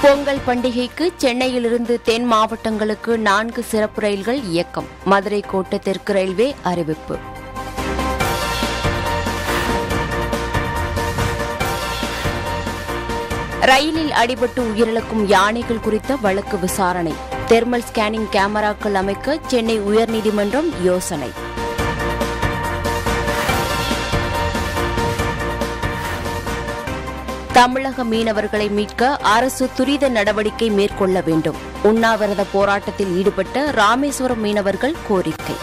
பொங்கல் பண்டிகைக்கு சென்னையிலிருந்து தென் மாவட்டங்களுக்கு நான்கு சிறப்பு ரயில்கள் இயக்கம் மதுரை கோட்ட தெற்கு ரயில்வே அறிவிப்பு ரயிலில் அடிபட்டு உயிரிழக்கும் யானைகள் குறித்த வழக்கு விசாரணை தெர்மல் ஸ்கேனிங் கேமராக்கள் அமைக்க சென்னை உயர்நீதிமன்றம் யோசனை தமிழக மீனவர்களை மீட்க அரசு துரித நடவடிக்கை மேற்கொள்ள வேண்டும் உண்ணாவிரத போராட்டத்தில் ஈடுபட்ட ராமேஸ்வரம் மீனவர்கள் கோரிக்கை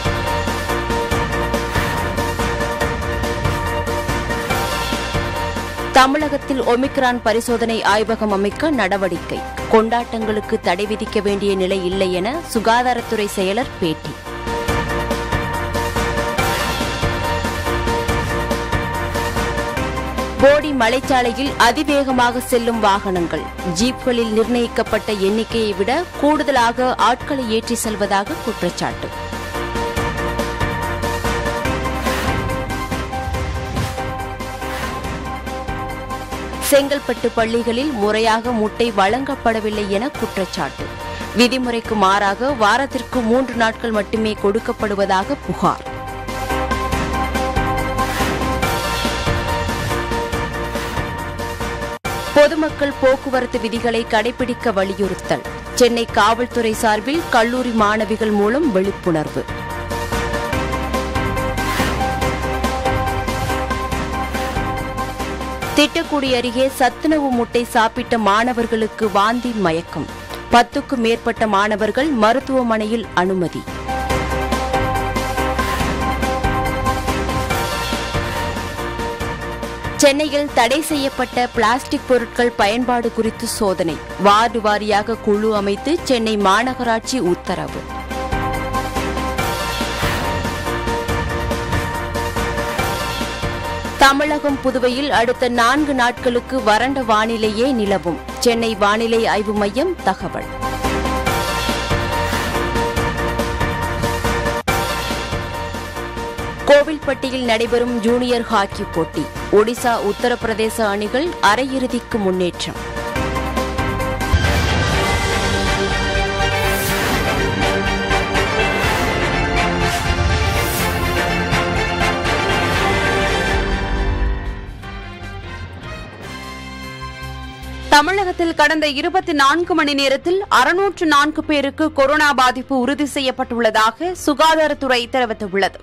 தமிழகத்தில் ஒமிக்ரான் பரிசோதனை ஆய்வகம் அமைக்க நடவடிக்கை கொண்டாட்டங்களுக்கு தடை விதிக்க வேண்டிய நிலை இல்லை என சுகாதாரத்துறை செயலர் பேட்டி போடி மலைச்சாலையில் அதிவேகமாக செல்லும் வாகனங்கள் ஜீப்களில் நிர்ணயிக்கப்பட்ட எண்ணிக்கையை விட கூடுதலாக ஆட்களை ஏற்றி செல்வதாக குற்றச்சாட்டு செங்கல்பட்டு பள்ளிகளில் முறையாக முட்டை வழங்கப்படவில்லை என குற்றச்சாட்டு விதிமுறைக்கு மாறாக வாரத்திற்கு மூன்று நாட்கள் மட்டுமே கொடுக்கப்படுவதாக புகார் பொதுமக்கள் போக்குவரத்து விதிகளை கடைபிடிக்க வலியுறுத்தல் சென்னை காவல்துறை சார்பில் கல்லூரி மாணவிகள் மூலம் விழிப்புணர்வு திட்டக்குடி அருகே சத்துணவு முட்டை சாப்பிட்ட மாணவர்களுக்கு வாந்தி மயக்கம் பத்துக்கும் மேற்பட்ட மாணவர்கள் மருத்துவமனையில் அனுமதி சென்னையில் தடை செய்யப்பட்ட பிளாஸ்டிக் பொருட்கள் பயன்பாடு குறித்து சோதனை வார்டு வாரியாக குழு அமைத்து சென்னை மாநகராட்சி உத்தரவு தமிழகம் புதுவையில் அடுத்த நான்கு நாட்களுக்கு வறண்ட வானிலையே நிலவும் சென்னை வானிலை ஆய்வு மையம் தகவல் கோவில்பட்டியில் நடைபெறும் ஜூனியர் ஹாக்கி போட்டி ஒடிசா உத்தரப்பிரதேச அணிகள் அரையிறுதிக்கு முன்னேற்றம் தமிழகத்தில் கடந்த இருபத்தி நான்கு மணி நேரத்தில் அறுநூற்று நான்கு பேருக்கு கொரோனா பாதிப்பு உறுதி செய்யப்பட்டுள்ளதாக சுகாதாரத்துறை தெரிவித்துள்ளது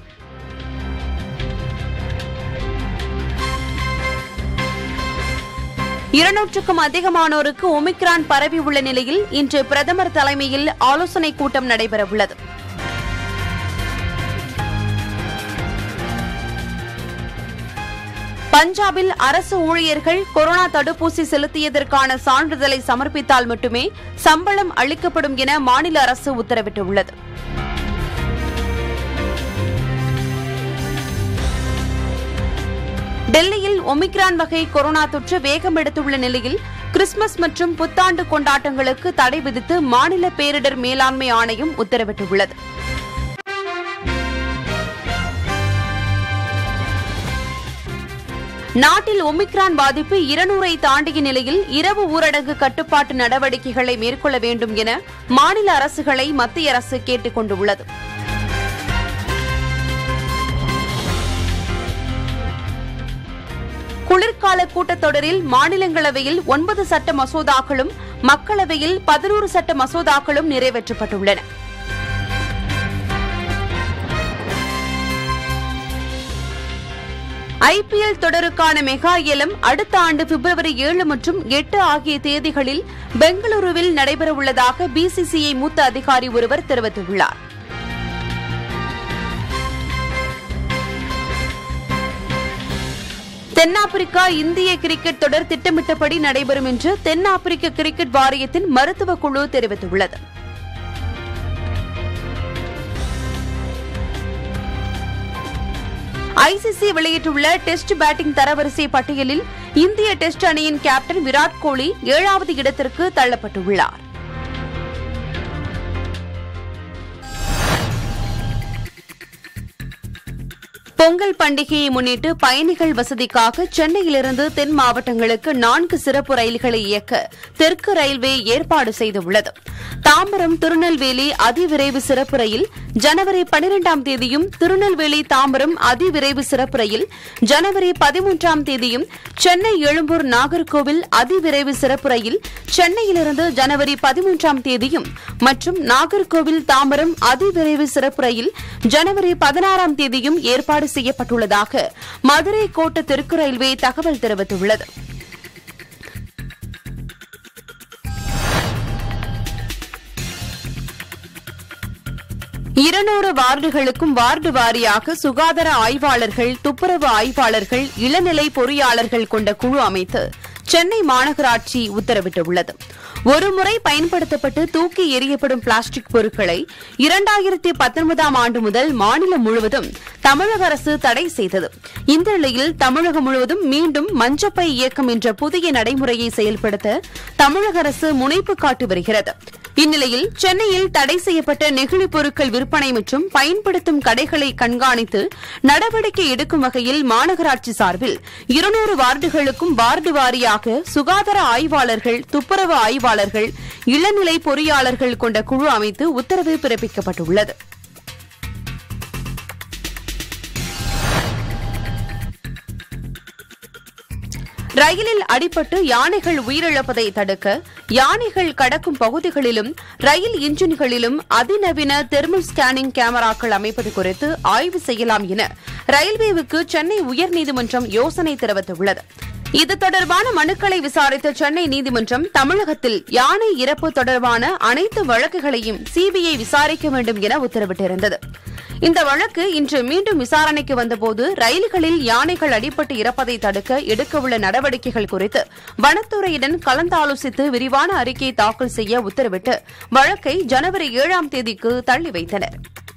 இருநூற்றுக்கும் அதிகமானோருக்கு ஒமிக்ரான் பரவியுள்ள நிலையில் இன்று பிரதமர் தலைமையில் ஆலோசனைக் கூட்டம் நடைபெறவுள்ளது பஞ்சாபில் அரசு ஊழியர்கள் கொரோனா தடுப்பூசி செலுத்தியதற்கான சான்றிதழை சமர்ப்பித்தால் மட்டுமே சம்பளம் அளிக்கப்படும் என மாநில அரசு உத்தரவிட்டுள்ளது டெல்லியில் ஒமிக்ரான் வகை கொரோனா தொற்று வேகம் எடுத்துள்ள நிலையில் கிறிஸ்துமஸ் மற்றும் புத்தாண்டு கொண்டாட்டங்களுக்கு தடை விதித்து மாநில பேரிடர் மேலாண்மை ஆணையம் உத்தரவிட்டுள்ளது நாட்டில் ஒமிக்ரான் பாதிப்பு இருநூறை தாண்டிய நிலையில் இரவு ஊரடங்கு கட்டுப்பாட்டு நடவடிக்கைகளை மேற்கொள்ள வேண்டும் என மாநில அரசுகளை மத்திய அரசு கேட்டுக் கொண்டுள்ளது குளிர்கால கூட்டத்தொடரில் மாநிலங்களவையில் ஒன்பது சட்ட மசோதாக்களும் மக்களவையில் பதினோரு சட்ட மசோதாக்களும் நிறைவேற்றப்பட்டுள்ளன ஐபிஎல் தொடருக்கான மெகா ஏலம் அடுத்த ஆண்டு பிப்ரவரி ஏழு மற்றும் எட்டு ஆகிய தேதிகளில் பெங்களூருவில் நடைபெறவுள்ளதாக பிசிசிஐ மூத்த அதிகாரி ஒருவர் தெரிவித்துள்ளார் தென்னாப்பிரிக்கா இந்திய கிரிக்கெட் தொடர் திட்டமிட்டபடி நடைபெறும் என்று தென்னாப்பிரிக்க கிரிக்கெட் வாரியத்தின் மருத்துவ குழு தெரிவித்துள்ளது ஐசிசி வெளியிட்டுள்ள டெஸ்ட் பேட்டிங் தரவரிசை பட்டியலில் இந்திய டெஸ்ட் அணியின் கேப்டன் விராட் கோலி ஏழாவது இடத்திற்கு தள்ளப்பட்டுள்ளார் பொங்கல் பண்டிகையை முன்னிட்டு பயணிகள் வசதிக்காக சென்னையிலிருந்து தென் மாவட்டங்களுக்கு நான்கு சிறப்பு ரயில்களை இயக்க தெற்கு ரயில்வே ஏற்பாடு செய்துள்ளது தாம்பரம் திருநெல்வேலி அதிவிரைவு சிறப்பு ரயில் ஜனவரி பனிரெண்டாம் தேதியும் திருநெல்வேலி தாம்பரம் அதிவிரைவு சிறப்பு ரயில் ஜனவரி பதிமூன்றாம் தேதியும் சென்னை எழும்பூர் நாகர்கோவில் அதிவிரைவு சிறப்பு ரயில் சென்னையிலிருந்து ஜனவரி பதிமூன்றாம் தேதியும் மற்றும் நாகர்கோவில் தாம்பரம் அதிவிரைவு சிறப்பு ரயில் ஜனவரி பதினாறாம் தேதியும் ஏற்பாடு செய்யப்பட்டுள்ளதாக மதுரை கோட்ட தெற்கு ரயில்வே தகவல் தெரிவித்துள்ளது இருநூறு வார்டுகளுக்கும் வார்டு வாரியாக சுகாதார ஆய்வாளர்கள் துப்புரவு ஆய்வாளர்கள் இளநிலை பொறியாளர்கள் கொண்ட குழு அமைத்து சென்னை மாநகராட்சி உத்தரவிட்டுள்ளது ஒருமுறை பயன்படுத்தப்பட்டு தூக்கி எறியப்படும் பிளாஸ்டிக் பொருட்களை இரண்டாயிரத்தி பத்தொன்பதாம் ஆண்டு முதல் மாநிலம் முழுவதும் தமிழக அரசு தடை செய்தது இந்த நிலையில் தமிழகம் முழுவதும் மீண்டும் மஞ்சப்பை இயக்கம் என்ற புதிய நடைமுறையை செயல்படுத்த தமிழக அரசு முனைப்பு காட்டி வருகிறது இந்நிலையில் சென்னையில் தடை செய்யப்பட்ட நெகிழி பொருட்கள் விற்பனை மற்றும் பயன்படுத்தும் கடைகளை கண்காணித்து நடவடிக்கை எடுக்கும் வகையில் மாநகராட்சி சார்பில் இருநூறு வார்டுகளுக்கும் வார்டு வாரியாக சுகாதார ஆய்வாளர்கள் துப்புரவு ஆய்வாளர்கள் இளநிலை பொறியாளர்கள் கொண்ட குழு அமைத்து உத்தரவு பிறப்பிக்கப்பட்டுள்ளது ரயிலில் அடிபட்டு யானைகள் உயிரிழப்பதை தடுக்க யானைகள் கடக்கும் பகுதிகளிலும் ரயில் இன்ஜின்களிலும் அதிநவீன தெர்மல் ஸ்கேனிங் கேமராக்கள் அமைப்பது குறித்து ஆய்வு செய்யலாம் என ரயில்வேவுக்கு சென்னை உயர்நீதிமன்றம் யோசனை தெரிவித்துள்ளது இது தொடர்பான மனுக்களை விசாரித்த சென்னை நீதிமன்றம் தமிழகத்தில் யானை இறப்பு தொடர்பான அனைத்து வழக்குகளையும் சிபிஐ விசாரிக்க வேண்டும் என உத்தரவிட்டிருந்தது இந்த வழக்கு இன்று மீண்டும் விசாரணைக்கு வந்தபோது ரயில்களில் யானைகள் அடிபட்டு இறப்பதை தடுக்க எடுக்கவுள்ள நடவடிக்கைகள் குறித்து வனத்துறையுடன் கலந்தாலோசித்து விரிவான அறிக்கை தாக்கல் செய்ய உத்தரவிட்டு வழக்கை ஜனவரி ஏழாம் தேதிக்கு தள்ளி வைத்தனர்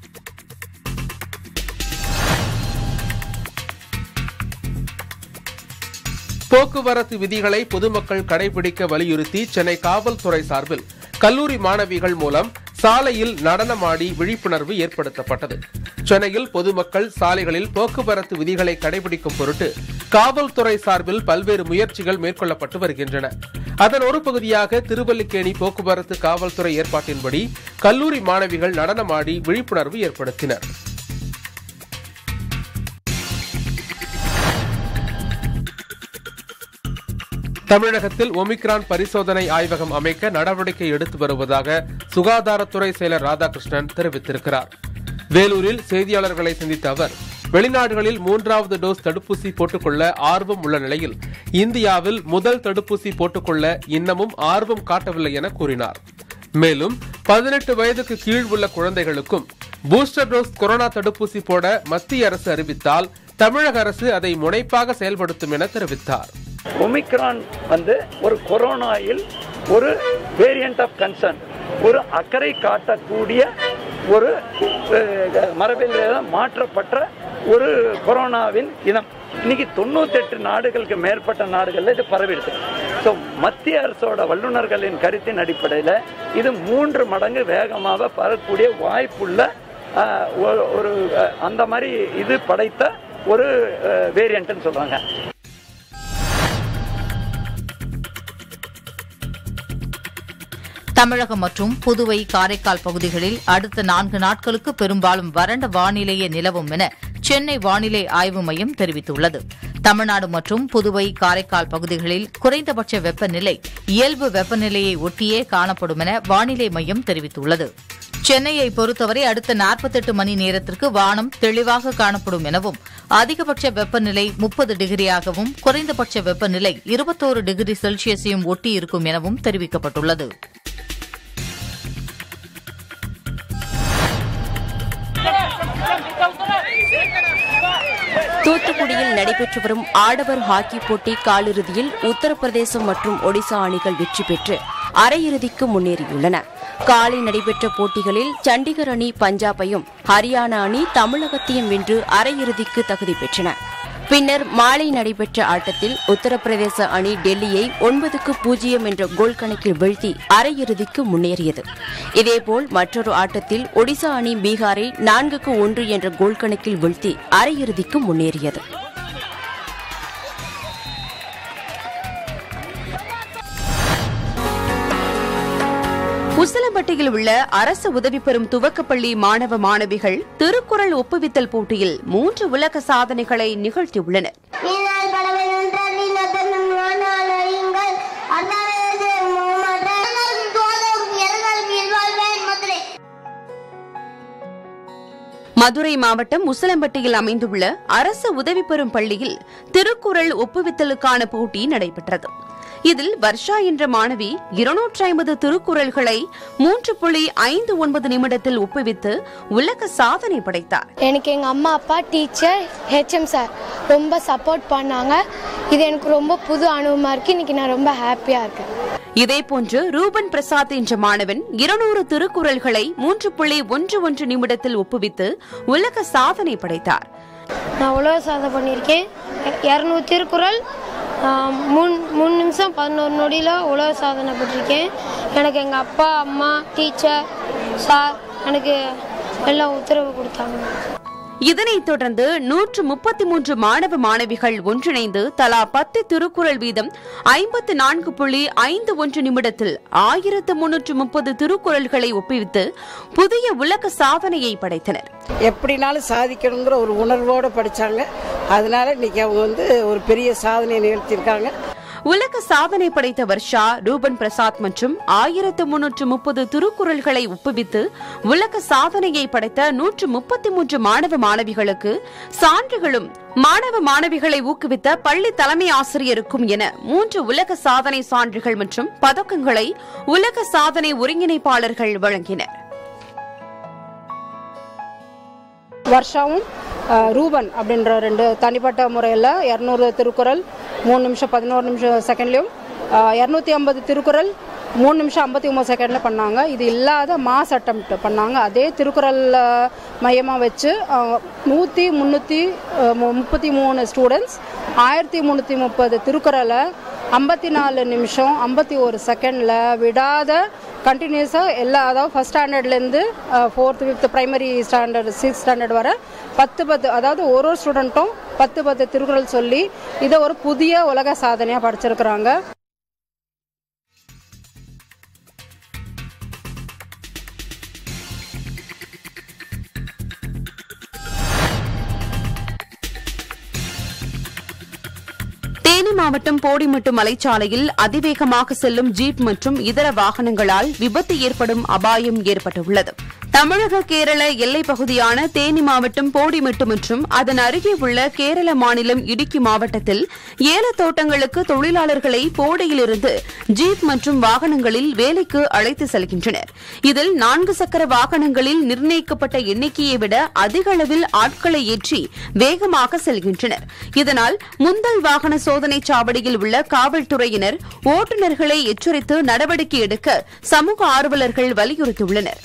போக்குவரத்து விதிகளை பொதுமக்கள் கடைபிடிக்க வலியுறுத்தி சென்னை காவல்துறை சார்பில் கல்லூரி மாணவிகள் மூலம் சாலையில் நடனமாடி விழிப்புணர்வு ஏற்படுத்தப்பட்டது சென்னையில் பொதுமக்கள் சாலைகளில் போக்குவரத்து விதிகளை கடைபிடிக்கும் பொருட்டு காவல்துறை சார்பில் பல்வேறு முயற்சிகள் மேற்கொள்ளப்பட்டு வருகின்றன அதன் ஒரு பகுதியாக திருவல்லிக்கேணி போக்குவரத்து காவல்துறை ஏற்பாட்டின்படி கல்லூரி மாணவிகள் நடனமாடி விழிப்புணர்வு ஏற்படுத்தினர் தமிழகத்தில் ஒமிக்ரான் பரிசோதனை ஆய்வகம் அமைக்க நடவடிக்கை எடுத்து வருவதாக சுகாதாரத்துறை செயலர் ராதாகிருஷ்ணன் தெரிவித்திருக்கிறார் வேலூரில் செய்தியாளர்களை சந்தித்த அவர் வெளிநாடுகளில் மூன்றாவது டோஸ் தடுப்பூசி போட்டுக்கொள்ள ஆர்வம் உள்ள நிலையில் இந்தியாவில் முதல் தடுப்பூசி போட்டுக்கொள்ள இன்னமும் ஆர்வம் காட்டவில்லை என கூறினார் மேலும் பதினெட்டு வயதுக்கு கீழ் உள்ள குழந்தைகளுக்கும் பூஸ்டர் டோஸ் கொரோனா தடுப்பூசி போட மத்திய அரசு அறிவித்தால் தமிழக அரசு அதை முனைப்பாக செயல்படுத்தும் என தெரிவித்தார் ஒமிக்ரான் வந்து ஒரு கொரோனாவில் ஒரு வேரியண்ட் ஆஃப் கன்சர்ன் ஒரு அக்கறை காட்டக்கூடிய ஒரு அஹ், மரபில் மாற்றப்பட்ட ஒரு கொரோனாவின் இனம் இன்னைக்கு தொண்ணூத்தெட்டு நாடுகளுக்கு மேற்பட்ட நாடுகளில் இது பரவிடுது ஸோ மத்திய அரசோட வல்லுநர்களின் கருத்தின் அடிப்படையில் இது மூன்று மடங்கு வேகமாக பரவக்கூடிய வாய்ப்புள்ள அஹ், ஒரு- ஒரு அஹ், அந்த மாதிரி இது படைத்த ஒரு வேரியண்ட்னு சொல்றாங்க தமிழகம் மற்றும் புதுவை காரைக்கால் பகுதிகளில் அடுத்த நான்கு நாட்களுக்கு பெரும்பாலும் வறண்ட வானிலையே நிலவும் என சென்னை வானிலை ஆய்வு மையம் தெரிவித்துள்ளது தமிழ்நாடு மற்றும் புதுவை காரைக்கால் பகுதிகளில் குறைந்தபட்ச வெப்பநிலை இயல்பு வெப்பநிலையை ஒட்டியே காணப்படும் என வானிலை மையம் தெரிவித்துள்ளது சென்னையை பொறுத்தவரை அடுத்த 48 மணி நேரத்திற்கு வானம் தெளிவாக காணப்படும் எனவும் அதிகபட்ச வெப்பநிலை முப்பது டிகிரியாகவும் குறைந்தபட்ச வெப்பநிலை இருபத்தோரு டிகிரி செல்சியஸையும் ஒட்டி இருக்கும் எனவும் தெரிவிக்கப்பட்டுள்ளது தூத்துக்குடியில் நடைபெற்று வரும் ஆடவர் ஹாக்கி போட்டி காலிறுதியில் உத்தரப்பிரதேசம் மற்றும் ஒடிசா அணிகள் வெற்றி பெற்று அரையிறுதிக்கு முன்னேறியுள்ளன காலை நடைபெற்ற போட்டிகளில் சண்டிகர் அணி பஞ்சாபையும் ஹரியானா அணி தமிழகத்தையும் வென்று அரையிறுதிக்கு தகுதி பெற்றன பின்னர் மாலை நடைபெற்ற ஆட்டத்தில் உத்தரப்பிரதேச அணி டெல்லியை ஒன்பதுக்கு பூஜ்ஜியம் என்ற கோல் கணக்கில் வீழ்த்தி அரையிறுதிக்கு முன்னேறியது இதேபோல் மற்றொரு ஆட்டத்தில் ஒடிசா அணி பீகாரை நான்குக்கு ஒன்று என்ற கோல் கணக்கில் வீழ்த்தி அரையிறுதிக்கு முன்னேறியது உசிலம்பட்டியில் உள்ள அரசு உதவி பெறும் துவக்கப்பள்ளி மாணவ மாணவிகள் திருக்குறள் ஒப்புவித்தல் போட்டியில் மூன்று உலக சாதனைகளை நிகழ்த்தியுள்ளனர் நீனால் பலவை நன்றால் நீலத்தன் அறியுங்கள் அண்ணாவது தோதும் எரங்கள் மீள்வாழ்வேன் மதுரை மதுரை மாவட்டம் உசிலம்பட்டியில் அமைந்துள்ள அரசு உதவி பெறும் பள்ளியில் திருக்குறள் ஒப்புவித்தலுக்கான போட்டி நடைபெற்றது இதில் வர்ஷா என்ற மாணவி இருநூற்றி ஐம்பது திருக்குறள்களை மூன்று புள்ளி ஐந்து ஒன்பது நிமிடத்தில் ஒப்புவித்து உலக சாதனை படைத்தார் எனக்கு எங்கள் அம்மா அப்பா டீச்சர் ஹெச்எம் சார் ரொம்ப சப்போர்ட் பண்ணாங்க இது எனக்கு ரொம்ப புது அனுபவமாக இருக்குது இன்னைக்கு நான் ரொம்ப ஹாப்பியாக இருக்கேன் இதேபோன்று ரூபன் பிரசாத் என்ற மாணவன் இருநூறு திருக்குறள்களை மூன்று புள்ளி ஒன்று ஒன்று நிமிடத்தில் ஒப்புவித்து உலக சாதனை படைத்தார் நான் உலக சாதனை பண்ணியிருக்கேன் இரநூறு திருக்குறள் ஆஹ், மூணு மூணு நிமிஷம் பதினோரு நொடியில் உலக சாதனை பண்ணியிருக்கேன் எனக்கு எங்கள் அப்பா அம்மா டீச்சர் சார் எனக்கு எல்லாம் உத்தரவு கொடுத்தாங்க இதனைத் தொடர்ந்து நூற்று முப்பத்தி மூன்று மாணவ மாணவிகள் ஒன்றிணைந்து தலா பத்து திருக்குறள் வீதம் ஐம்பத்து நான்கு புள்ளி ஐந்து ஒன்று நிமிடத்தில் ஆயிரத்து முன்னூற்று முப்பது திருக்குறள்களை ஒப்புவித்து புதிய உலக சாதனையை படைத்தனர் எப்படினாலும் சாதிக்கணுங்கிற ஒரு உணர்வோடு படித்தாங்க அதனால இன்னைக்கு அவங்க வந்து ஒரு பெரிய சாதனை நிகழ்த்தியிருக்காங்க உலக சாதனை படைத்த வர்ஷா ரூபன் பிரசாத் மற்றும் ஆயிரத்து முன்னூற்று முப்பது திருக்குறள்களை ஒப்புவித்து உலக சாதனையை படைத்த நூற்று முப்பத்தி மூன்று மாணவ மாணவிகளுக்கு சான்றுகளும் மாணவ மாணவிகளை ஊக்குவித்த பள்ளி தலைமை ஆசிரியருக்கும் என மூன்று உலக சாதனை சான்றுகள் மற்றும் பதக்கங்களை உலக சாதனை ஒருங்கிணைப்பாளர்கள் வழங்கினர் வருஷாவும் அஹ், ரூபன் அப்படின்ற ரெண்டு தனிப்பட்ட முறையில் இரநூறு திருக்குறள் மூணு நிமிஷம் பதினோரு நிமிஷம் செகண்ட்லையும் இரநூத்தி ஐம்பது திருக்குறள் மூணு நிமிஷம் ஐம்பத்தி ஒம்பது செகண்டில் பண்ணாங்க இது இல்லாத மாஸ் அட்டம் பண்ணாங்க அதே திருக்குறள் மையமாக வச்சு நூற்றி முந்நூற்றி முப்பத்தி மூணு ஸ்டூடெண்ட்ஸ் ஆயிரத்தி முந்நூற்றி முப்பது திருக்குறளை ஐம்பத்தி நாலு நிமிஷம் ஐம்பத்தி ஒரு செகண்டில் விடாத கண்டினியூஸாக எல்லா அதாவது ஃபஸ்ட் ஸ்டாண்டர்ட்லேருந்து fourth fifth primary standard six standard வரை பத்து பத்து அதாவது ஒரு ஒரு ஸ்டூடெண்ட்டும் பத்து பத்து திருக்குறள் சொல்லி இதை ஒரு புதிய உலக சாதனையாக படிச்சிருக்கிறாங்க தேனி மாவட்டம் போடிமட்டு மலைச்சாலையில் அதிவேகமாக செல்லும் ஜீப் மற்றும் இதர வாகனங்களால் விபத்து ஏற்படும் அபாயம் ஏற்பட்டுள்ளது தமிழக கேரள எல்லைப் பகுதியான தேனி மாவட்டம் போடிமெட்டு மற்றும் அதன் அருகே உள்ள கேரள மாநிலம் இடுக்கி மாவட்டத்தில் ஏலத்தோட்டங்களுக்கு தொழிலாளர்களை போடியிலிருந்து ஜீப் மற்றும் வாகனங்களில் வேலைக்கு அழைத்து செல்கின்றனர் இதில் நான்கு சக்கர வாகனங்களில் நிர்ணயிக்கப்பட்ட எண்ணிக்கையை விட அதிக அளவில் ஆட்களை ஏற்றி வேகமாக செல்கின்றனர் இதனால் முந்தல் வாகன சோதனை சாவடியில் உள்ள காவல்துறையினர் ஓட்டுநர்களை எச்சரித்து நடவடிக்கை எடுக்க சமூக ஆர்வலர்கள் வலியுறுத்தியுள்ளனர்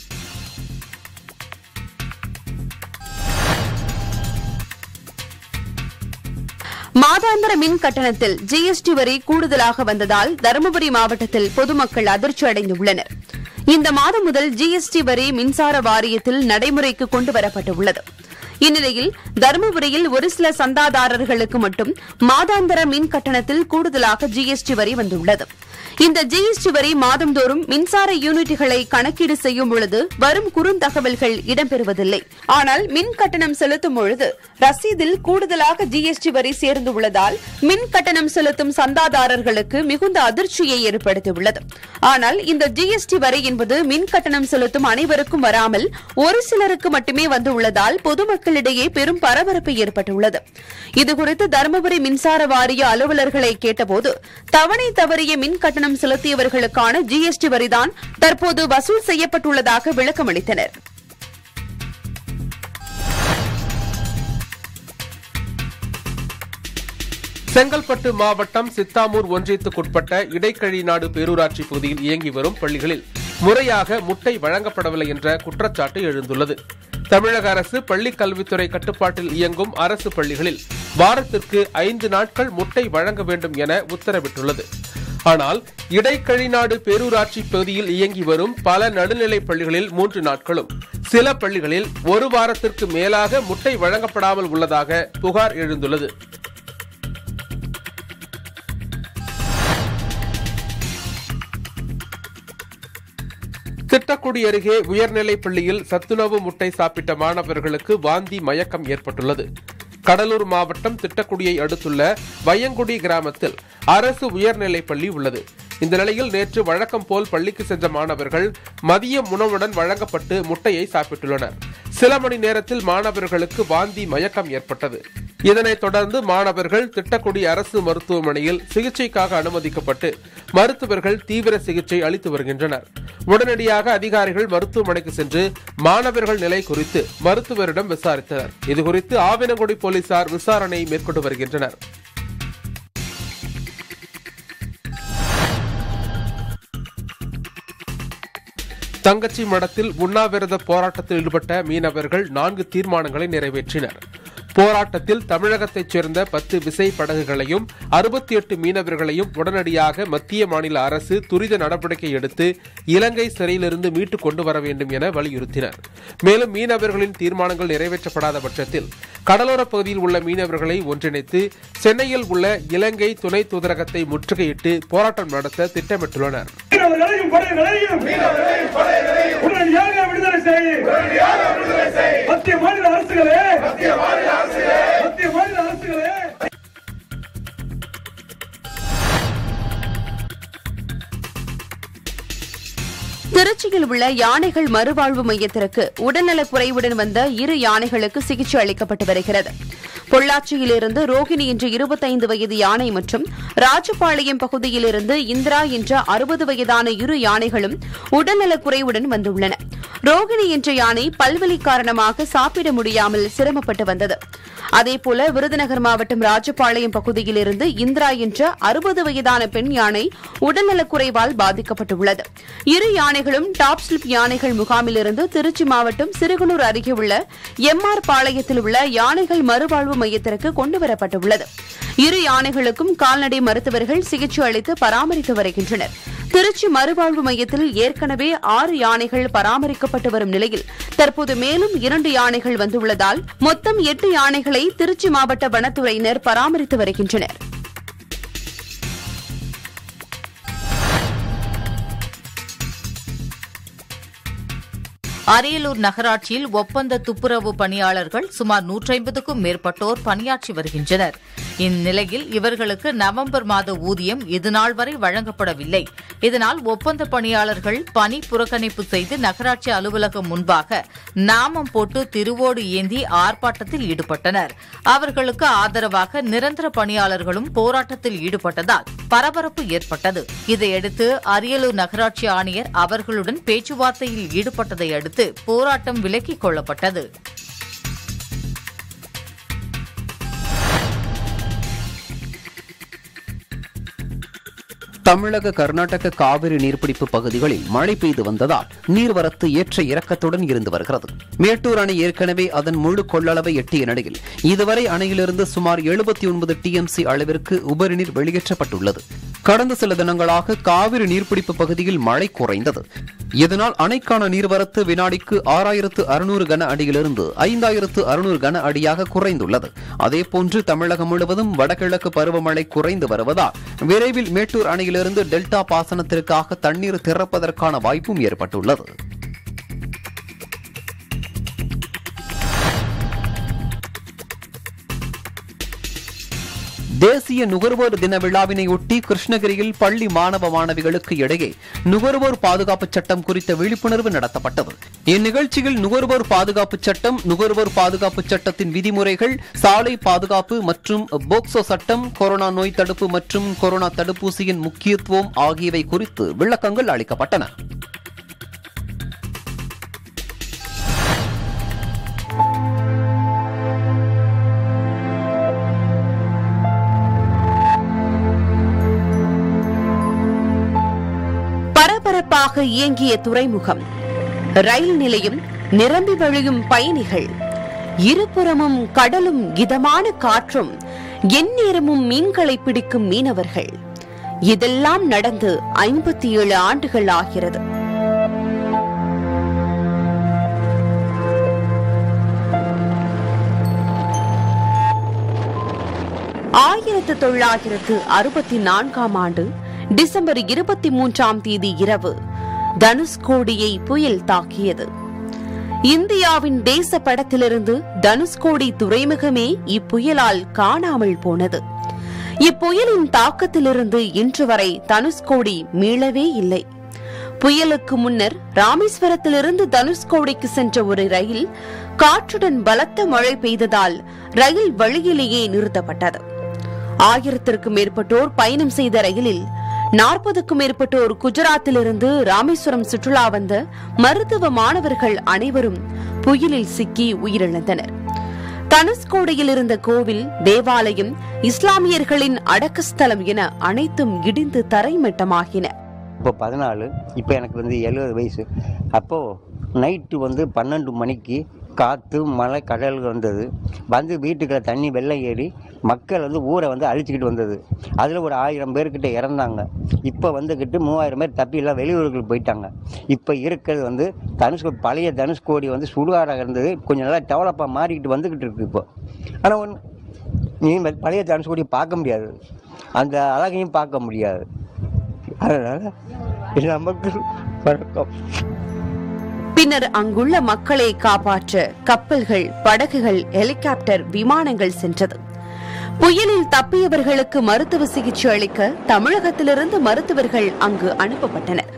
மாதாந்திர மின் கட்டணத்தில் ஜிஎஸ்டி வரி கூடுதலாக வந்ததால் தருமபுரி மாவட்டத்தில் பொதுமக்கள் அதிர்ச்சி அடைந்துள்ளனர் இந்த மாதம் முதல் ஜிஎஸ்டி வரி மின்சார வாரியத்தில் நடைமுறைக்கு கொண்டு வரப்பட்டுள்ளது இந்நிலையில் தருமபுரியில் ஒரு சில சந்தாதாரர்களுக்கு மட்டும் மாதாந்திர மின் கட்டணத்தில் கூடுதலாக ஜிஎஸ்டி வரி வந்துள்ளது இந்த ஜிஎஸ்டி வரி மாதந்தோறும் மின்சார யூனிட்டுகளை கணக்கீடு செய்யும் பொழுது வரும் குறுந்தகவல்கள் இடம்பெறுவதில்லை ஆனால் மின் கட்டணம் செலுத்தும் பொழுது ரசீதில் கூடுதலாக ஜிஎஸ்டி வரி சேர்ந்துள்ளதால் மின் கட்டணம் செலுத்தும் சந்தாதாரர்களுக்கு மிகுந்த அதிர்ச்சியை ஏற்படுத்தியுள்ளது ஆனால் இந்த ஜிஎஸ்டி வரி என்பது மின் கட்டணம் செலுத்தும் அனைவருக்கும் வராமல் ஒரு சிலருக்கு மட்டுமே வந்துள்ளதால் பொதுமக்களிடையே பெரும் பரபரப்பு ஏற்பட்டுள்ளது இதுகுறித்து தருமபுரி மின்சார வாரிய அலுவலர்களை கேட்டபோது தவணை தவறிய மின் கட்டணம் செலுத்தியவர்களுக்கான ஜிஎஸ்டி வரிதான் தற்போது வசூல் செய்யப்பட்டுள்ளதாக விளக்கமளித்தனர் செங்கல்பட்டு மாவட்டம் சித்தாமூர் ஒன்றியத்துக்குட்பட்ட இடைக்கழிநாடு பேரூராட்சி பகுதியில் இயங்கி வரும் பள்ளிகளில் முறையாக முட்டை வழங்கப்படவில்லை என்ற குற்றச்சாட்டு எழுந்துள்ளது தமிழக அரசு பள்ளிக் கல்வித்துறை கட்டுப்பாட்டில் இயங்கும் அரசு பள்ளிகளில் வாரத்திற்கு ஐந்து நாட்கள் முட்டை வழங்க வேண்டும் என உத்தரவிட்டுள்ளது ஆனால் இடைக்கழிநாடு பேரூராட்சி பகுதியில் இயங்கி வரும் பல நடுநிலைப் பள்ளிகளில் மூன்று நாட்களும் சில பள்ளிகளில் ஒரு வாரத்திற்கு மேலாக முட்டை வழங்கப்படாமல் உள்ளதாக புகார் எழுந்துள்ளது திட்டக்குடி அருகே உயர்நிலைப் பள்ளியில் சத்துணவு முட்டை சாப்பிட்ட மாணவர்களுக்கு வாந்தி மயக்கம் ஏற்பட்டுள்ளது கடலூர் மாவட்டம் திட்டக்குடியை அடுத்துள்ள வையங்குடி கிராமத்தில் அரசு உயர்நிலைப் பள்ளி உள்ளது இந்த நிலையில் நேற்று வழக்கம் போல் பள்ளிக்கு சென்ற மாணவர்கள் மதிய உணவுடன் வழங்கப்பட்டு முட்டையை சாப்பிட்டுள்ளனர் சில மணி நேரத்தில் மாணவர்களுக்கு வாந்தி மயக்கம் ஏற்பட்டது இதனைத் தொடர்ந்து மாணவர்கள் திட்டக்குடி அரசு மருத்துவமனையில் சிகிச்சைக்காக அனுமதிக்கப்பட்டு மருத்துவர்கள் தீவிர சிகிச்சை அளித்து வருகின்றனர் உடனடியாக அதிகாரிகள் மருத்துவமனைக்கு சென்று மாணவர்கள் நிலை குறித்து மருத்துவரிடம் விசாரித்தனர் இதுகுறித்து ஆவினங்குடி போலீசார் விசாரணை மேற்கொண்டு வருகின்றனர் தங்கச்சி மடத்தில் உண்ணாவிரத போராட்டத்தில் ஈடுபட்ட மீனவர்கள் நான்கு தீர்மானங்களை நிறைவேற்றினர் போராட்டத்தில் தமிழகத்தைச் சேர்ந்த பத்து விசை படகுகளையும் அறுபத்தி எட்டு மீனவர்களையும் உடனடியாக மத்திய மாநில அரசு துரித நடவடிக்கை எடுத்து இலங்கை சிறையிலிருந்து மீட்டுக் கொண்டு வர வேண்டும் என வலியுறுத்தினர் மேலும் மீனவர்களின் தீர்மானங்கள் நிறைவேற்றப்படாத பட்சத்தில் கடலோரப் பகுதியில் உள்ள மீனவர்களை ஒன்றிணைத்து சென்னையில் உள்ள இலங்கை துணை தூதரகத்தை முற்றுகையிட்டு போராட்டம் நடத்த திட்டமிட்டுள்ளனர் மீனவர்களையும் படைகளையும் உடனடியாக விடுதலை செய் மத்திய மாநில அரசுகளே மத்திய மாநில அரசுகளே திருச்சியில் உள்ள யானைகள் மறுவாழ்வு மையத்திற்கு உடல்நலக் குறைவுடன் வந்த இரு யானைகளுக்கு சிகிச்சை அளிக்கப்பட்டு வருகிறது பொள்ளாச்சியிலிருந்து ரோகிணி என்ற இருபத்தைந்து வயது யானை மற்றும் ராஜபாளையம் பகுதியிலிருந்து இந்திரா என்ற அறுபது வயதான இரு யானைகளும் உடல்நலக் குறைவுடன் வந்துள்ளன ரோகிணி என்ற யானை பல்வலி காரணமாக சாப்பிட முடியாமல் சிரமப்பட்டு வந்தது அதேபோல விருதுநகர் மாவட்டம் ராஜபாளையம் பகுதியிலிருந்து இந்திரா என்ற அறுபது வயதான பெண் யானை உடல்நலக் குறைவால் பாதிக்கப்பட்டுள்ளது இரு யானைகளும் டாப் ஸ்லிப் யானைகள் முகாமிலிருந்து திருச்சி மாவட்டம் சிறுகுனூர் அருகே உள்ள எம்ஆர் பாளையத்தில் உள்ள யானைகள் மறுவாழ்வு மையத்திற்கு கொண்டுவரப்பட்டுள்ளது இரு யானைகளுக்கும் கால்நடை மருத்துவர்கள் சிகிச்சை அளித்து பராமரித்து வருகின்றனர் திருச்சி மறுவாழ்வு மையத்தில் ஏற்கனவே ஆறு யானைகள் பராமரிக்கப்பட்டு வரும் நிலையில் தற்போது மேலும் இரண்டு யானைகள் வந்துள்ளதால் மொத்தம் எட்டு யானைகளை திருச்சி மாவட்ட வனத்துறையினர் பராமரித்து வருகின்றனர் அரியலூர் நகராட்சியில் ஒப்பந்த துப்புரவு பணியாளர்கள் சுமார் நூற்றைம்பதுக்கும் மேற்பட்டோர் பணியாற்றி வருகின்றனர் இந்நிலையில் இவர்களுக்கு நவம்பர் மாத ஊதியம் இதுநாள் வரை வழங்கப்படவில்லை இதனால் ஒப்பந்த பணியாளர்கள் பணி புறக்கணிப்பு செய்து நகராட்சி அலுவலகம் முன்பாக நாமம் போட்டு திருவோடு ஏந்தி ஆர்ப்பாட்டத்தில் ஈடுபட்டனர் அவர்களுக்கு ஆதரவாக நிரந்தர பணியாளர்களும் போராட்டத்தில் ஈடுபட்டதால் பரபரப்பு ஏற்பட்டது இதையடுத்து அரியலூர் நகராட்சி ஆணையர் அவர்களுடன் பேச்சுவார்த்தையில் ஈடுபட்டதை அடுத்து போராட்டம் விலக்கிக் கொள்ளப்பட்டது தமிழக கர்நாடக காவிரி நீர்பிடிப்பு பகுதிகளில் மழை பெய்து வந்ததால் நீர்வரத்து ஏற்ற இறக்கத்துடன் இருந்து வருகிறது மேட்டூர் அணை ஏற்கனவே அதன் முழு கொள்ளளவை எட்டிய நிலையில் இதுவரை அணையிலிருந்து சுமார் எழுபத்தி ஒன்பது டிஎம்சி அளவிற்கு உபரிநீர் வெளியேற்றப்பட்டுள்ளது கடந்த சில தினங்களாக காவிரி நீர்பிடிப்பு பகுதியில் மழை குறைந்தது இதனால் அணைக்கான நீர்வரத்து வினாடிக்கு ஆறாயிரத்து அறுநூறு கன அடியிலிருந்து ஐந்தாயிரத்து அறுநூறு கன அடியாக குறைந்துள்ளது அதேபோன்று தமிழகம் முழுவதும் வடகிழக்கு பருவமழை குறைந்து வருவதால் விரைவில் மேட்டூர் அணையிலிருந்து டெல்டா பாசனத்திற்காக தண்ணீர் திறப்பதற்கான வாய்ப்பும் ஏற்பட்டுள்ளது தேசிய நுகர்வோர் தின விழாவினையொட்டி கிருஷ்ணகிரியில் பள்ளி மாணவ மாணவிகளுக்கு இடையே நுகர்வோர் பாதுகாப்பு சட்டம் குறித்த விழிப்புணர்வு நடத்தப்பட்டது இந்நிகழ்ச்சியில் நுகர்வோர் பாதுகாப்பு சட்டம் நுகர்வோர் பாதுகாப்பு சட்டத்தின் விதிமுறைகள் சாலை பாதுகாப்பு மற்றும் போக்சோ சட்டம் கொரோனா நோய் தடுப்பு மற்றும் கொரோனா தடுப்பூசியின் முக்கியத்துவம் ஆகியவை குறித்து விளக்கங்கள் அளிக்கப்பட்டன பரபரப்பாக இயங்கிய துறைமுகம் ரயில் நிலையம் நிரம்பி வழியும் பயணிகள் இருபுறமும் கடலும் இதமான காற்றும் எந்நேரமும் மீன்களை பிடிக்கும் மீனவர்கள் இதெல்லாம் நடந்து ஐம்பத்தி ஏழு ஆண்டுகள் ஆகிறது ஆயிரத்து தொள்ளாயிரத்து அறுபத்தி நான்காம் ஆண்டு டிசம்பர் இருபத்தி மூன்றாம் தேதி இரவு தனுஷ்கோடியை புயல் தாக்கியது இந்தியாவின் தேச படத்திலிருந்து தனுஷ்கோடி துறைமுகமே இப்புயலால் காணாமல் போனது இப்புயலின் தாக்கத்திலிருந்து இன்று வரை தனுஷ்கோடி மீளவே இல்லை புயலுக்கு முன்னர் ராமேஸ்வரத்திலிருந்து தனுஷ்கோடிக்கு சென்ற ஒரு ரயில் காற்றுடன் பலத்த மழை பெய்ததால் ரயில் வழியிலேயே நிறுத்தப்பட்டது ஆயிரத்திற்கும் மேற்பட்டோர் பயணம் செய்த ரயிலில் நாற்பதுக்கும் மேற்பட்டோர் குஜராத்திலிருந்து ராமேஸ்வரம் சுற்றுலா வந்த மருத்துவ மாணவர்கள் அனைவரும் புயலில் சிக்கி உயிரிழந்தனர் தனுஷ்கோடியில் இருந்த கோவில் தேவாலயம் இஸ்லாமியர்களின் அடக்கஸ்தலம் என அனைத்தும் இடிந்து தரைமட்டமாகின இப்போ பதினாலு இப்போ எனக்கு வந்து எழுபது வயசு அப்போது நைட்டு வந்து பன்னெண்டு மணிக்கு காற்று மழை கடல் வந்தது வந்து வீட்டுக்குள்ள தண்ணி வெள்ளம் ஏறி மக்கள் வந்து ஊரை வந்து அழிச்சிக்கிட்டு வந்தது அதில் ஒரு ஆயிரம் பேர்கிட்ட இறந்தாங்க இப்போ வந்துக்கிட்டு மூவாயிரம் பேர் தப்பி எல்லாம் வெளியூர்களுக்கு போயிட்டாங்க இப்போ இருக்கிறது வந்து தனுஷ்கோ பழைய தனுஷ்கோடி வந்து சுடுகாடாக இருந்தது கொஞ்சம் நல்லா டெவலப்பாக மாறிக்கிட்டு வந்துக்கிட்டு இருக்கு இப்போ ஆனால் ஒன்று நீ பழைய தனுஷ்கோடி பார்க்க முடியாது அந்த அழகையும் பார்க்க முடியாது அதனால் நமக்கு வணக்கம் பின்னர் அங்குள்ள மக்களை காப்பாற்ற கப்பல்கள் படகுகள் ஹெலிகாப்டர் விமானங்கள் சென்றது புயலில் தப்பியவர்களுக்கு மருத்துவ சிகிச்சை அளிக்க தமிழகத்திலிருந்து மருத்துவர்கள் அங்கு அனுப்பப்பட்டனர்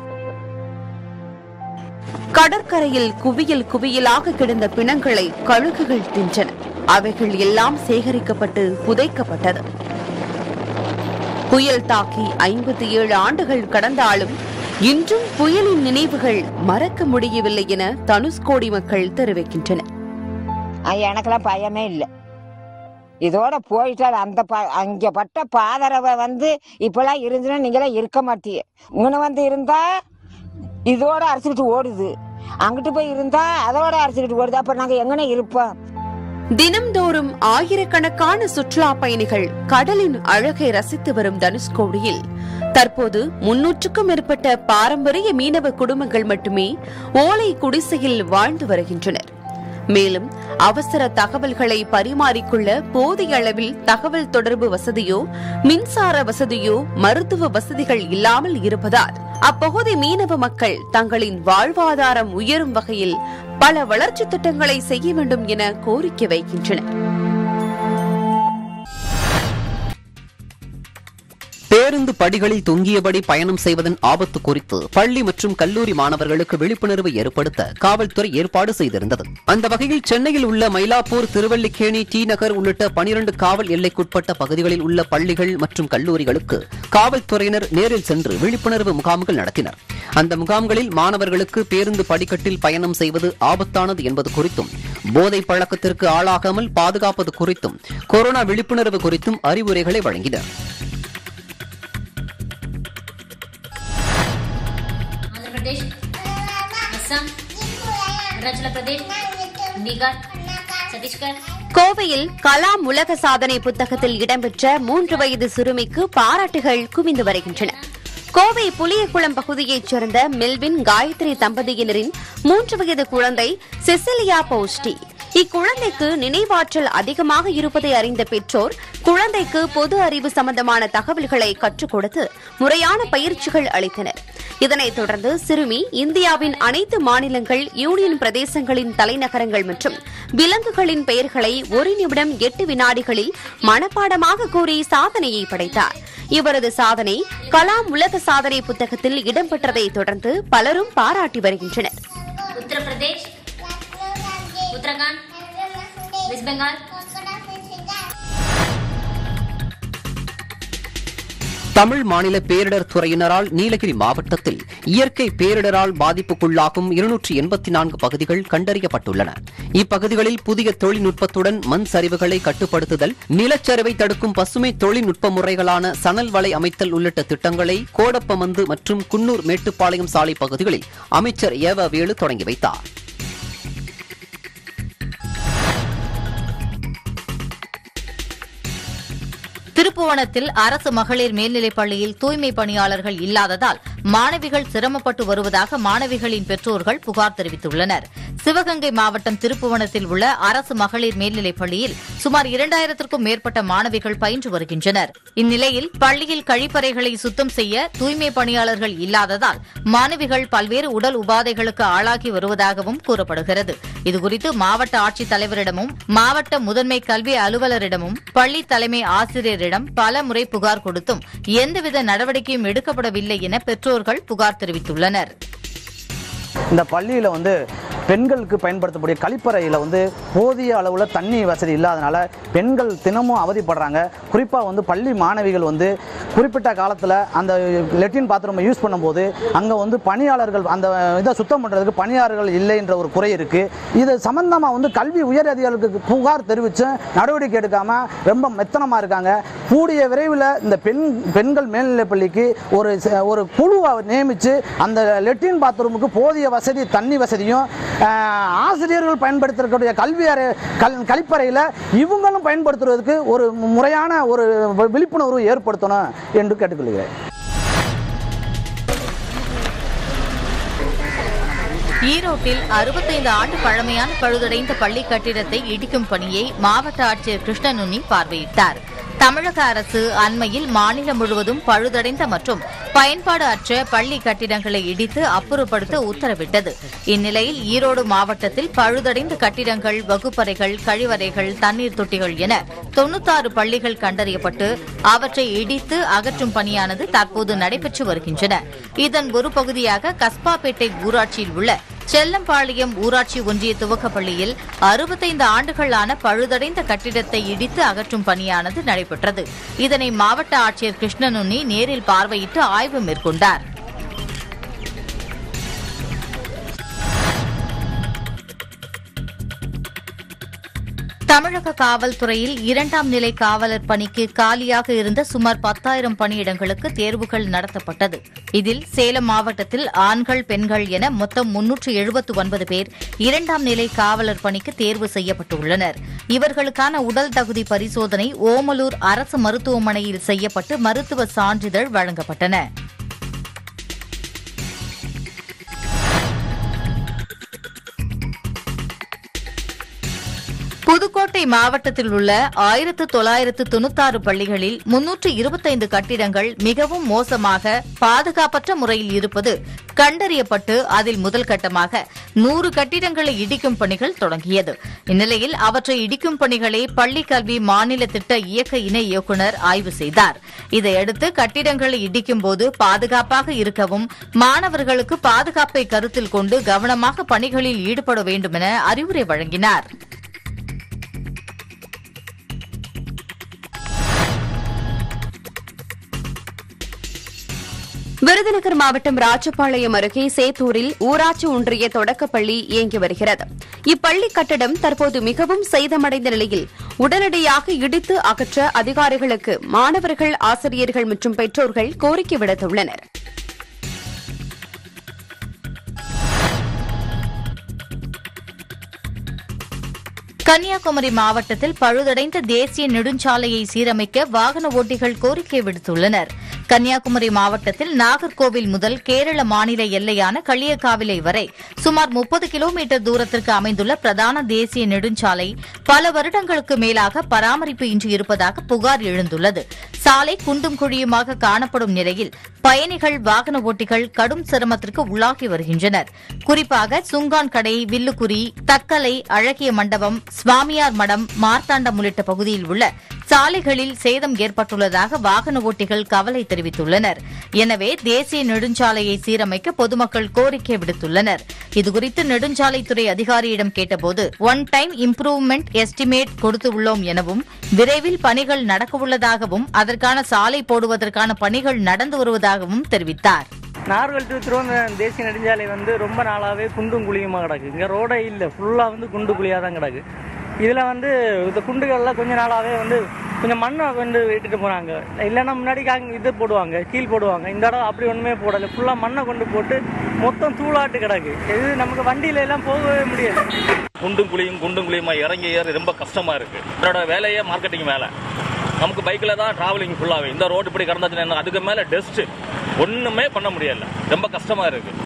கடற்கரையில் குவியல் குவியலாக கிடந்த பிணங்களை கழுகுகள் தின்றன அவைகள் எல்லாம் சேகரிக்கப்பட்டு புதைக்கப்பட்டது புயல் தாக்கி ஐம்பத்தி ஏழு ஆண்டுகள் கடந்தாலும் இன்றும் புயலின் நினைவுகள் மறக்க முடியவில்லை என தனுஷ்கோடி மக்கள் தெரிவிக்கின்றனர் எனக்கெல்லாம் பயமே இல்லை இதோட போயிட்டால் அந்த ப அங்கே பட்ட பாதரவை வந்து இப்பெல்லாம் இருந்துன்னா நீங்களாம் இருக்க மாட்டீங்க இங்கே வந்து இருந்தா இதோட அரைச்சிக்கிட்டு ஓடுது அங்கிட்டு போய் இருந்தா அதோட அரைச்சிக்கிட்டு ஓடுது அப்ப நாங்க எங்கன இருப்போம் தினம்தோறும் ஆயிரக்கணக்கான சுற்றுலா பயணிகள் கடலின் அழகை ரசித்து வரும் தனுஷ்கோடியில் தற்போது முன்னூற்றுக்கும் மேற்பட்ட பாரம்பரிய மீனவ குடும்பங்கள் மட்டுமே ஓலை குடிசையில் வாழ்ந்து வருகின்றனர் மேலும் அவசர தகவல்களை பரிமாறிக்கொள்ள போதிய அளவில் தகவல் தொடர்பு வசதியோ மின்சார வசதியோ மருத்துவ வசதிகள் இல்லாமல் இருப்பதால் அப்பகுதி மீனவ மக்கள் தங்களின் வாழ்வாதாரம் உயரும் வகையில் பல வளர்ச்சி திட்டங்களை செய்ய வேண்டும் என கோரிக்கை வைக்கின்றனர் பேருந்து படிகளில் தொங்கியபடி பயணம் செய்வதன் ஆபத்து குறித்து பள்ளி மற்றும் கல்லூரி மாணவர்களுக்கு விழிப்புணர்வு ஏற்படுத்த காவல்துறை ஏற்பாடு செய்திருந்தது அந்த வகையில் சென்னையில் உள்ள மயிலாப்பூர் திருவல்லிக்கேணி டி நகர் உள்ளிட்ட பனிரண்டு காவல் எல்லைக்குட்பட்ட பகுதிகளில் உள்ள பள்ளிகள் மற்றும் கல்லூரிகளுக்கு காவல்துறையினர் நேரில் சென்று விழிப்புணர்வு முகாம்கள் நடத்தினர் அந்த முகாம்களில் மாணவர்களுக்கு பேருந்து படிக்கட்டில் பயணம் செய்வது ஆபத்தானது என்பது குறித்தும் போதை பழக்கத்திற்கு ஆளாகாமல் பாதுகாப்பது குறித்தும் கொரோனா விழிப்புணர்வு குறித்தும் அறிவுரைகளை வழங்கினர் आंध्र प्रदेश असम अरुणाचल प्रदेश பீகார் சத்தீஸ்கர் கோவையில் கலாம் உலக சாதனை புத்தகத்தில் இடம்பெற்ற மூன்று வயது சிறுமிக்கு பாராட்டுகள் குவிந்து வருகின்றன கோவை புளியகுளம் பகுதியைச் சேர்ந்த மெல்வின் காயத்ரி தம்பதியினரின் மூன்று வயது குழந்தை செசிலியா போஸ்டி இக்குழந்தைக்கு நினைவாற்றல் அதிகமாக இருப்பதை அறிந்த பெற்றோர் குழந்தைக்கு பொது அறிவு சம்பந்தமான தகவல்களை கற்றுக் கொடுத்து முறையான பயிற்சிகள் அளித்தனர் இதனைத் தொடர்ந்து சிறுமி இந்தியாவின் அனைத்து மாநிலங்கள் யூனியன் பிரதேசங்களின் தலைநகரங்கள் மற்றும் விலங்குகளின் பெயர்களை ஒரு நிமிடம் எட்டு வினாடிகளில் மனப்பாடமாக கூறி சாதனையை படைத்தார் இவரது சாதனை கலாம் உலக சாதனை புத்தகத்தில் இடம்பெற்றதை தொடர்ந்து பலரும் பாராட்டி வருகின்றனர் உத்தரப்பிரதேஷ் உத்தரகாண்ட் வெஸ்ட் பெங்கால் தமிழ் மாநில பேரிடர் துறையினரால் நீலகிரி மாவட்டத்தில் இயற்கை பேரிடரால் பாதிப்புக்குள்ளாகும் இருநூற்றி எண்பத்தி நான்கு பகுதிகள் கண்டறியப்பட்டுள்ளன இப்பகுதிகளில் புதிய தொழில்நுட்பத்துடன் மண் சரிவுகளை கட்டுப்படுத்துதல் நிலச்சரிவை தடுக்கும் பசுமை தொழில்நுட்ப முறைகளான சணல் வலை அமைத்தல் உள்ளிட்ட திட்டங்களை கோடப்பமந்து மற்றும் குன்னூர் மேட்டுப்பாளையம் சாலை பகுதிகளில் அமைச்சர் ஏவ வேலு தொடங்கி வைத்தார் திருப்புவனத்தில் அரசு மகளிர் மேல்நிலைப் பள்ளியில் தூய்மை பணியாளர்கள் இல்லாததால் மாணவிகள் சிரமப்பட்டு வருவதாக மாணவிகளின் பெற்றோர்கள் புகார் தெரிவித்துள்ளனர் சிவகங்கை மாவட்டம் திருப்புவனத்தில் உள்ள அரசு மகளிர் மேல்நிலைப் பள்ளியில் சுமார் இரண்டாயிரத்திற்கும் மேற்பட்ட மாணவிகள் பயின்று வருகின்றனர் இந்நிலையில் பள்ளியில் கழிப்பறைகளை சுத்தம் செய்ய தூய்மை பணியாளர்கள் இல்லாததால் மாணவிகள் பல்வேறு உடல் உபாதைகளுக்கு ஆளாகி வருவதாகவும் கூறப்படுகிறது இதுகுறித்து மாவட்ட ஆட்சித் தலைவரிடமும் மாவட்ட முதன்மை கல்வி அலுவலரிடமும் பள்ளி தலைமை ஆசிரியரிடம் பல முறை புகார் கொடுத்தும் எந்தவித நடவடிக்கையும் எடுக்கப்படவில்லை என பெற்றோர்கள் புகார் தெரிவித்துள்ளனர் இந்த பள்ளியில் வந்து பெண்களுக்கு பயன்படுத்தக்கூடிய கழிப்பறையில் வந்து போதிய அளவில் தண்ணி வசதி இல்லாதனால பெண்கள் தினமும் அவதிப்படுறாங்க குறிப்பாக வந்து பள்ளி மாணவிகள் வந்து குறிப்பிட்ட காலத்தில் அந்த லெட்டின் பாத்ரூமை யூஸ் பண்ணும்போது அங்கே வந்து பணியாளர்கள் அந்த இதை சுத்தம் பண்ணுறதுக்கு பணியாளர்கள் இல்லைன்ற ஒரு குறை இருக்குது இது சம்பந்தமாக வந்து கல்வி உயர் அதிகாரிகளுக்கு புகார் தெரிவித்து நடவடிக்கை எடுக்காமல் ரொம்ப மெத்தனமாக இருக்காங்க கூடிய விரைவில் இந்த பெண் பெண்கள் மேல்நிலைப் பள்ளிக்கு ஒரு ச- ஒரு குழுவை நியமித்து அந்த லெட்டின் பாத்ரூமுக்கு போதிய வசதி தண்ணி வசதியும் ஆஹ், ஆசிரியர்கள் பயன்படுத்தக்கூடிய கல்வி அறை கல் கழிப்பறையில் இவங்களும் பயன்படுத்துவதற்கு ஒரு முறையான ஒரு விழிப்புணர்வு ஏற்படுத்தணும் என்று கேட்டுக்கொள்கிறேன் ஈரோட்டில் அறுபத்தைந்து ஆண்டு பழமையான பழுதடைந்த பள்ளி கட்டிடத்தை இடிக்கும் பணியை மாவட்ட ஆட்சியர் கிருஷ்ணனுனி பார்வையிட்டார் தமிழக அரசு அண்மையில் மாநிலம் முழுவதும் பழுதடைந்த மற்றும் பயன்பாடு அற்ற பள்ளி கட்டிடங்களை இடித்து அப்புறப்படுத்த உத்தரவிட்டது இந்நிலையில் ஈரோடு மாவட்டத்தில் பழுதடைந்த கட்டிடங்கள் வகுப்பறைகள் கழிவறைகள் தண்ணீர் தொட்டிகள் என தொண்ணூத்தாறு பள்ளிகள் கண்டறியப்பட்டு அவற்றை இடித்து அகற்றும் பணியானது தற்போது நடைபெற்று வருகின்றன இதன் ஒரு பகுதியாக கஸ்பாபேட்டை ஊராட்சியில் உள்ள செல்லம்பாளையம் ஊராட்சி ஒன்றிய துவக்கப்பள்ளியில் அறுபத்தைந்து ஆண்டுகளான பழுதடைந்த கட்டிடத்தை இடித்து அகற்றும் பணியானது நடைபெற்றது இதனை மாவட்ட ஆட்சியர் கிருஷ்ணனுன்னி நேரில் பார்வையிட்டு ஆய்வு மேற்கொண்டார் தமிழக காவல்துறையில் இரண்டாம் நிலை காவலர் பணிக்கு காலியாக இருந்த சுமார் பத்தாயிரம் பணியிடங்களுக்கு தேர்வுகள் நடத்தப்பட்டது இதில் சேலம் மாவட்டத்தில் ஆண்கள் பெண்கள் என மொத்தம் முன்னூற்று எழுபத்து ஒன்பது பேர் இரண்டாம் நிலை காவலர் பணிக்கு தேர்வு செய்யப்பட்டுள்ளனர் இவர்களுக்கான உடல் தகுதி பரிசோதனை ஓமலூர் அரசு மருத்துவமனையில் செய்யப்பட்டு மருத்துவ சான்றிதழ் வழங்கப்பட்டன புதுக்கோட்டை மாவட்டத்தில் உள்ள ஆயிரத்து தொள்ளாயிரத்து தொண்ணூத்தாறு பள்ளிகளில் முன்னூற்று இருபத்தைந்து கட்டிடங்கள் மிகவும் மோசமாக பாதுகாப்பற்ற முறையில் இருப்பது கண்டறியப்பட்டு அதில் முதல் கட்டமாக நூறு கட்டிடங்களை இடிக்கும் பணிகள் தொடங்கியது இந்நிலையில் அவற்றை இடிக்கும் பணிகளை பள்ளிக் கல்வி மாநில திட்ட இயக்க இணை இயக்குநர் ஆய்வு செய்தார் இதையடுத்து கட்டிடங்களை இடிக்கும் போது பாதுகாப்பாக இருக்கவும் மாணவர்களுக்கு பாதுகாப்பை கருத்தில் கொண்டு கவனமாக பணிகளில் ஈடுபட வேண்டும் என அறிவுரை வழங்கினார் விருதுநகர் மாவட்டம் ராஜபாளையம் அருகே சேத்தூரில் ஊராட்சி ஒன்றிய தொடக்கப்பள்ளி இயங்கி வருகிறது இப்பள்ளி கட்டடம் தற்போது மிகவும் சேதமடைந்த நிலையில் உடனடியாக இடித்து அகற்ற அதிகாரிகளுக்கு மாணவர்கள் ஆசிரியர்கள் மற்றும் பெற்றோர்கள் கோரிக்கை விடுத்துள்ளனர் கன்னியாகுமரி மாவட்டத்தில் பழுதடைந்த தேசிய நெடுஞ்சாலையை சீரமைக்க வாகன ஓட்டிகள் கோரிக்கை விடுத்துள்ளனர் கன்னியாகுமரி மாவட்டத்தில் நாகர்கோவில் முதல் கேரள மாநில எல்லையான களியக்காவிலை வரை சுமார் முப்பது கிலோமீட்டர் தூரத்திற்கு அமைந்துள்ள பிரதான தேசிய நெடுஞ்சாலை பல வருடங்களுக்கு மேலாக பராமரிப்பு இன்றி இருப்பதாக புகார் எழுந்துள்ளது சாலை குண்டும் குழியுமாக காணப்படும் நிலையில் பயணிகள் வாகன ஓட்டிகள் கடும் சிரமத்திற்கு உள்ளாகி வருகின்றனர் குறிப்பாக சுங்கான் கடை வில்லுக்குரி தக்கலை அழகிய மண்டபம் சுவாமியார் மடம் மார்த்தாண்டம் உள்ளிட்ட பகுதியில் உள்ள சாலைகளில் சேதம் ஏற்பட்டுள்ளதாக வாகன ஓட்டிகள் கவலை தெரிவித்துள்ளனர் எனவே தேசிய நெடுஞ்சாலையை சீரமைக்க பொதுமக்கள் கோரிக்கை விடுத்துள்ளனர் இதுகுறித்து நெடுஞ்சாலைத்துறை அதிகாரியிடம் கேட்டபோது ஒன் டைம் இம்ப்ரூவ்மெண்ட் எஸ்டிமேட் கொடுத்துள்ளோம் எனவும் விரைவில் பணிகள் நடக்கவுள்ளதாகவும் அதற்கான சாலை போடுவதற்கான பணிகள் நடந்து வருவதாகவும் தெரிவித்தார் நார்வல் டு திருவனந்தபுரம் தேசிய நெடுஞ்சாலை வந்து ரொம்ப நாளாகவே குண்டும் குழியுமா கிடக்கு இங்கே ரோடே இல்லை ஃபுல்லாக வந்து குண்டு குழியாக தான் கிடக்கு இதில் வந்து இந்த குண்டுகள்லாம் கொஞ்ச நாளாகவே வந்து கொஞ்சம் மண்ணை கொண்டு விட்டுட்டு போகிறாங்க இல்லைன்னா முன்னாடி காங்க இது போடுவாங்க கீழ் போடுவாங்க இந்த இடம் அப்படி ஒன்றுமே போடலை ஃபுல்லாக மண்ணை கொண்டு போட்டு மொத்தம் தூளாட்டு கிடக்கு இது நமக்கு வண்டியில எல்லாம் போகவே முடியாது குண்டும் குழியும் குண்டும் குழியுமா இறங்கி ஏறி ரொம்ப கஷ்டமா இருக்கு என்னோட வேலையே மார்க்கெட்டிங் வேலை நமக்கு பைக்கில் தான் டிராவலிங் ஃபுல்லாகவே இந்த ரோடு இப்படி கடந்தாச்சுன்னா என்ன? அதுக்கு மேலே டஸ்ட்டு ஒன்றுமே பண்ண முடியல ரொம்ப கஷ்டமாக இருக்குது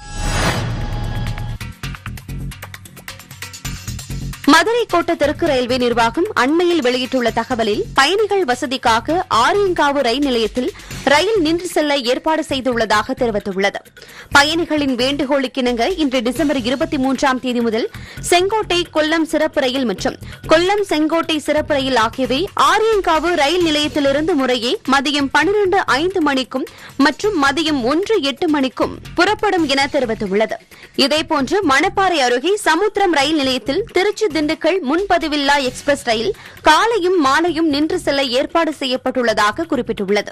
மதுரை கோட்ட தெற்கு ரயில்வே நிர்வாகம் அண்மையில் வெளியிட்டுள்ள தகவலில் பயணிகள் வசதிக்காக ஆரியங்காவு ரயில் நிலையத்தில் ரயில் நின்று செல்ல ஏற்பாடு செய்துள்ளதாக தெரிவித்துள்ளது பயணிகளின் வேண்டுகோளுக்கிணங்க இன்று டிசம்பர் இருபத்தி மூன்றாம் தேதி முதல் செங்கோட்டை கொல்லம் சிறப்பு ரயில் மற்றும் கொல்லம் செங்கோட்டை சிறப்பு ரயில் ஆகியவை ஆரியங்காவு ரயில் நிலையத்திலிருந்து முறையே மதியம் பனிரெண்டு ஐந்து மணிக்கும் மற்றும் மதியம் ஒன்று எட்டு மணிக்கும் புறப்படும் என தெரிவித்துள்ளது இதேபோன்று மணப்பாறை அருகே சமுத்திரம் ரயில் நிலையத்தில் திருச்சி திண்டுக்கல் முன்பதிவில்லா எக்ஸ்பிரஸ் ரயில் காலையும் மாலையும் நின்று செல்ல ஏற்பாடு செய்யப்பட்டுள்ளதாக குறிப்பிட்டுள்ளது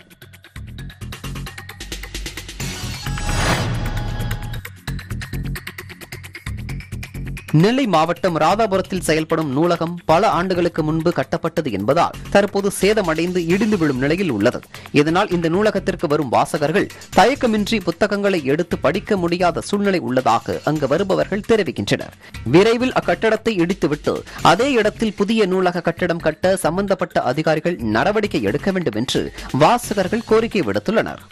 நெல்லை மாவட்டம் ராதாபுரத்தில் செயல்படும் நூலகம் பல ஆண்டுகளுக்கு முன்பு கட்டப்பட்டது என்பதால் தற்போது சேதமடைந்து இடிந்து விழும் நிலையில் உள்ளது இதனால் இந்த நூலகத்திற்கு வரும் வாசகர்கள் தயக்கமின்றி புத்தகங்களை எடுத்து படிக்க முடியாத சூழ்நிலை உள்ளதாக அங்கு வருபவர்கள் தெரிவிக்கின்றனர் விரைவில் அக்கட்டடத்தை இடித்துவிட்டு அதே இடத்தில் புதிய நூலக கட்டடம் கட்ட சம்பந்தப்பட்ட அதிகாரிகள் நடவடிக்கை எடுக்க வேண்டும் என்று வாசகர்கள் கோரிக்கை விடுத்துள்ளனர்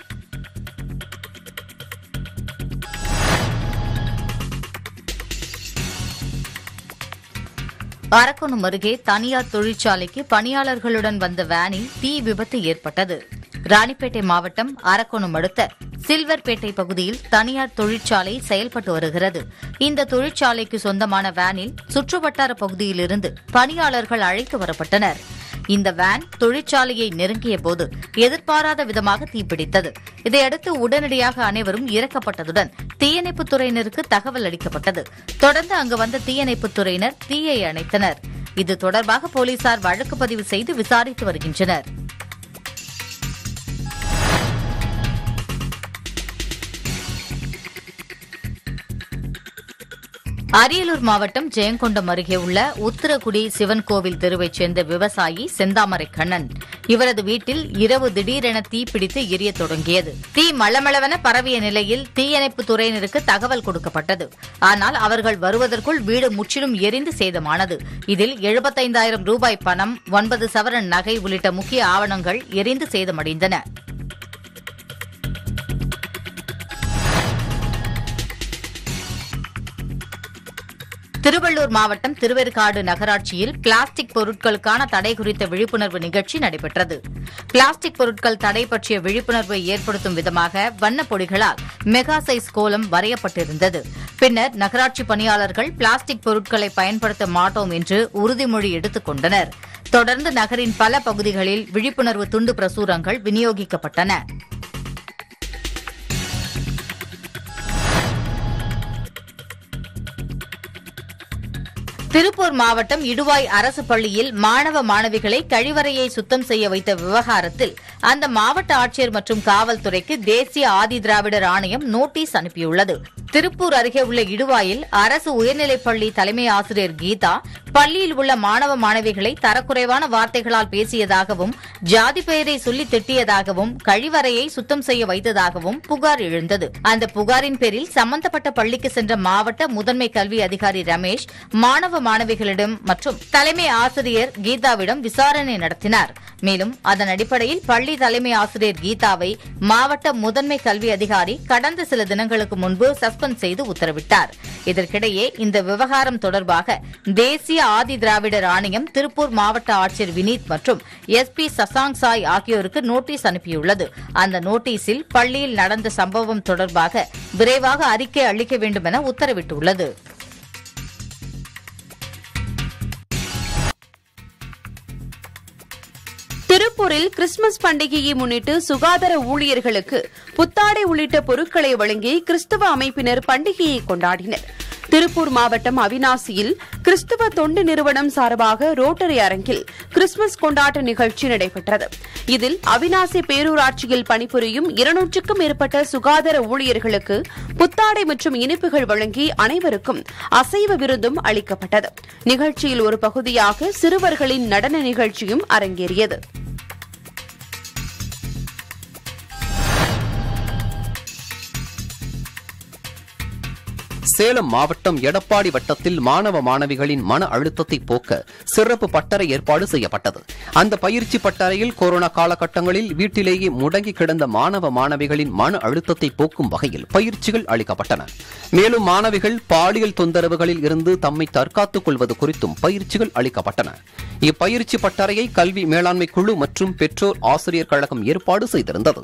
அரக்கோணம் அருகே தனியார் தொழிற்சாலைக்கு பணியாளர்களுடன் வந்த வேனில் தீ விபத்து ஏற்பட்டது ராணிப்பேட்டை மாவட்டம் அரக்கோணம் அடுத்த சில்வர்பேட்டை பகுதியில் தனியார் தொழிற்சாலை செயல்பட்டு வருகிறது இந்த தொழிற்சாலைக்கு சொந்தமான வேனில் சுற்றுவட்டார பகுதியிலிருந்து பணியாளர்கள் அழைத்து வரப்பட்டனர் இந்த வேன் தொழிற்சாலையை நெருங்கிய போது எதிர்பாராத விதமாக தீப்பிடித்தது இதையடுத்து உடனடியாக அனைவரும் இறக்கப்பட்டதுடன் தீயணைப்புத் துறையினருக்கு தகவல் அளிக்கப்பட்டது தொடர்ந்து அங்கு வந்த தீயணைப்புத் துறையினர் தீயை அணைத்தனர் இது தொடர்பாக போலீசார் வழக்கு பதிவு செய்து விசாரித்து வருகின்றனர் அரியலூர் மாவட்டம் ஜெயங்கொண்டம் அருகே உள்ள உத்திரகுடி சிவன் கோவில் தெருவைச் சேர்ந்த விவசாயி செந்தாமரை கண்ணன் இவரது வீட்டில் இரவு திடீரென தீப்பிடித்து எரியத் தொடங்கியது தீ மளமளவென பரவிய நிலையில் தீயணைப்பு துறையினருக்கு தகவல் கொடுக்கப்பட்டது ஆனால் அவர்கள் வருவதற்குள் வீடு முற்றிலும் எரிந்து சேதமானது இதில் எழுபத்தைந்தாயிரம் ரூபாய் பணம் ஒன்பது சவரன் நகை உள்ளிட்ட முக்கிய ஆவணங்கள் எரிந்து சேதமடைந்தன திருவள்ளூர் மாவட்டம் திருவேற்காடு நகராட்சியில் பிளாஸ்டிக் பொருட்களுக்கான தடை குறித்த விழிப்புணர்வு நிகழ்ச்சி நடைபெற்றது பிளாஸ்டிக் பொருட்கள் தடை பற்றிய விழிப்புணர்வை ஏற்படுத்தும் விதமாக வண்ணப் பொடிகளால் மெகா சைஸ் கோலம் வரையப்பட்டிருந்தது பின்னர் நகராட்சி பணியாளர்கள் பிளாஸ்டிக் பொருட்களை பயன்படுத்த மாட்டோம் என்று உறுதிமொழி எடுத்துக் கொண்டனர் தொடர்ந்து நகரின் பல பகுதிகளில் விழிப்புணர்வு துண்டு பிரசுரங்கள் விநியோகிக்கப்பட்டன திருப்பூர் மாவட்டம் இடுவாய் அரசு பள்ளியில் மாணவ மாணவிகளை கழிவறையை சுத்தம் செய்ய வைத்த விவகாரத்தில் அந்த மாவட்ட ஆட்சியர் மற்றும் காவல்துறைக்கு தேசிய ஆதி திராவிடர் ஆணையம் நோட்டீஸ் அனுப்பியுள்ளது திருப்பூர் அருகே உள்ள இடுவாயில் அரசு உயர்நிலைப் பள்ளி தலைமை ஆசிரியர் கீதா பள்ளியில் உள்ள மாணவ மாணவிகளை தரக்குறைவான வார்த்தைகளால் பேசியதாகவும் ஜாதி பெயரை சொல்லி திட்டியதாகவும் கழிவறையை சுத்தம் செய்ய வைத்ததாகவும் புகார் எழுந்தது அந்த புகாரின் பேரில் சம்பந்தப்பட்ட பள்ளிக்கு சென்ற மாவட்ட முதன்மை கல்வி அதிகாரி ரமேஷ் மாணவ மாணவிகளிடம் மற்றும் தலைமை ஆசிரியர் கீதாவிடம் விசாரணை நடத்தினார் மேலும் அதன் அடிப்படையில் பள்ளி தலைமை ஆசிரியர் கீதாவை மாவட்ட முதன்மை கல்வி அதிகாரி கடந்த சில தினங்களுக்கு முன்பு சஸ்பெண்ட் செய்து உத்தரவிட்டார் இதற்கிடையே இந்த விவகாரம் தொடர்பாக தேசிய ஆதி திராவிடர் ஆணையம் திருப்பூர் மாவட்ட ஆட்சியர் வினீத் மற்றும் எஸ்பி சசாங் சாய் ஆகியோருக்கு நோட்டீஸ் அனுப்பியுள்ளது அந்த நோட்டீஸில் பள்ளியில் நடந்த சம்பவம் தொடர்பாக விரைவாக அறிக்கை அளிக்க வேண்டும் என உத்தரவிட்டுள்ளது திருப்பூரில் கிறிஸ்துமஸ் பண்டிகையை முன்னிட்டு சுகாதார ஊழியர்களுக்கு புத்தாடை உள்ளிட்ட பொருட்களை வழங்கி கிறிஸ்தவ அமைப்பினர் பண்டிகையை கொண்டாடினர் திருப்பூர் மாவட்டம் அவினாசியில் கிறிஸ்துவ தொண்டு நிறுவனம் சார்பாக ரோட்டரி அரங்கில் கிறிஸ்துமஸ் கொண்டாட்ட நிகழ்ச்சி நடைபெற்றது இதில் அவினாசி பேரூராட்சியில் பணிபுரியும் இருநூற்றுக்கும் மேற்பட்ட சுகாதார ஊழியர்களுக்கு புத்தாடை மற்றும் இனிப்புகள் வழங்கி அனைவருக்கும் அசைவ விருந்தும் அளிக்கப்பட்டது நிகழ்ச்சியில் ஒரு பகுதியாக சிறுவர்களின் நடன நிகழ்ச்சியும் அரங்கேறியது சேலம் மாவட்டம் எடப்பாடி வட்டத்தில் மாணவ மாணவிகளின் மன அழுத்தத்தை போக்க சிறப்பு பட்டறை ஏற்பாடு செய்யப்பட்டது அந்த பயிற்சி பட்டறையில் கொரோனா காலகட்டங்களில் வீட்டிலேயே முடங்கி கிடந்த மாணவ மாணவிகளின் மன அழுத்தத்தை போக்கும் வகையில் பயிற்சிகள் அளிக்கப்பட்டன மேலும் மாணவிகள் பாலியல் தொந்தரவுகளில் இருந்து தம்மை தற்காத்துக் கொள்வது குறித்தும் பயிற்சிகள் அளிக்கப்பட்டன இப்பயிற்சி பட்டறையை கல்வி மேலாண்மை குழு மற்றும் பெற்றோர் ஆசிரியர் கழகம் ஏற்பாடு செய்திருந்தது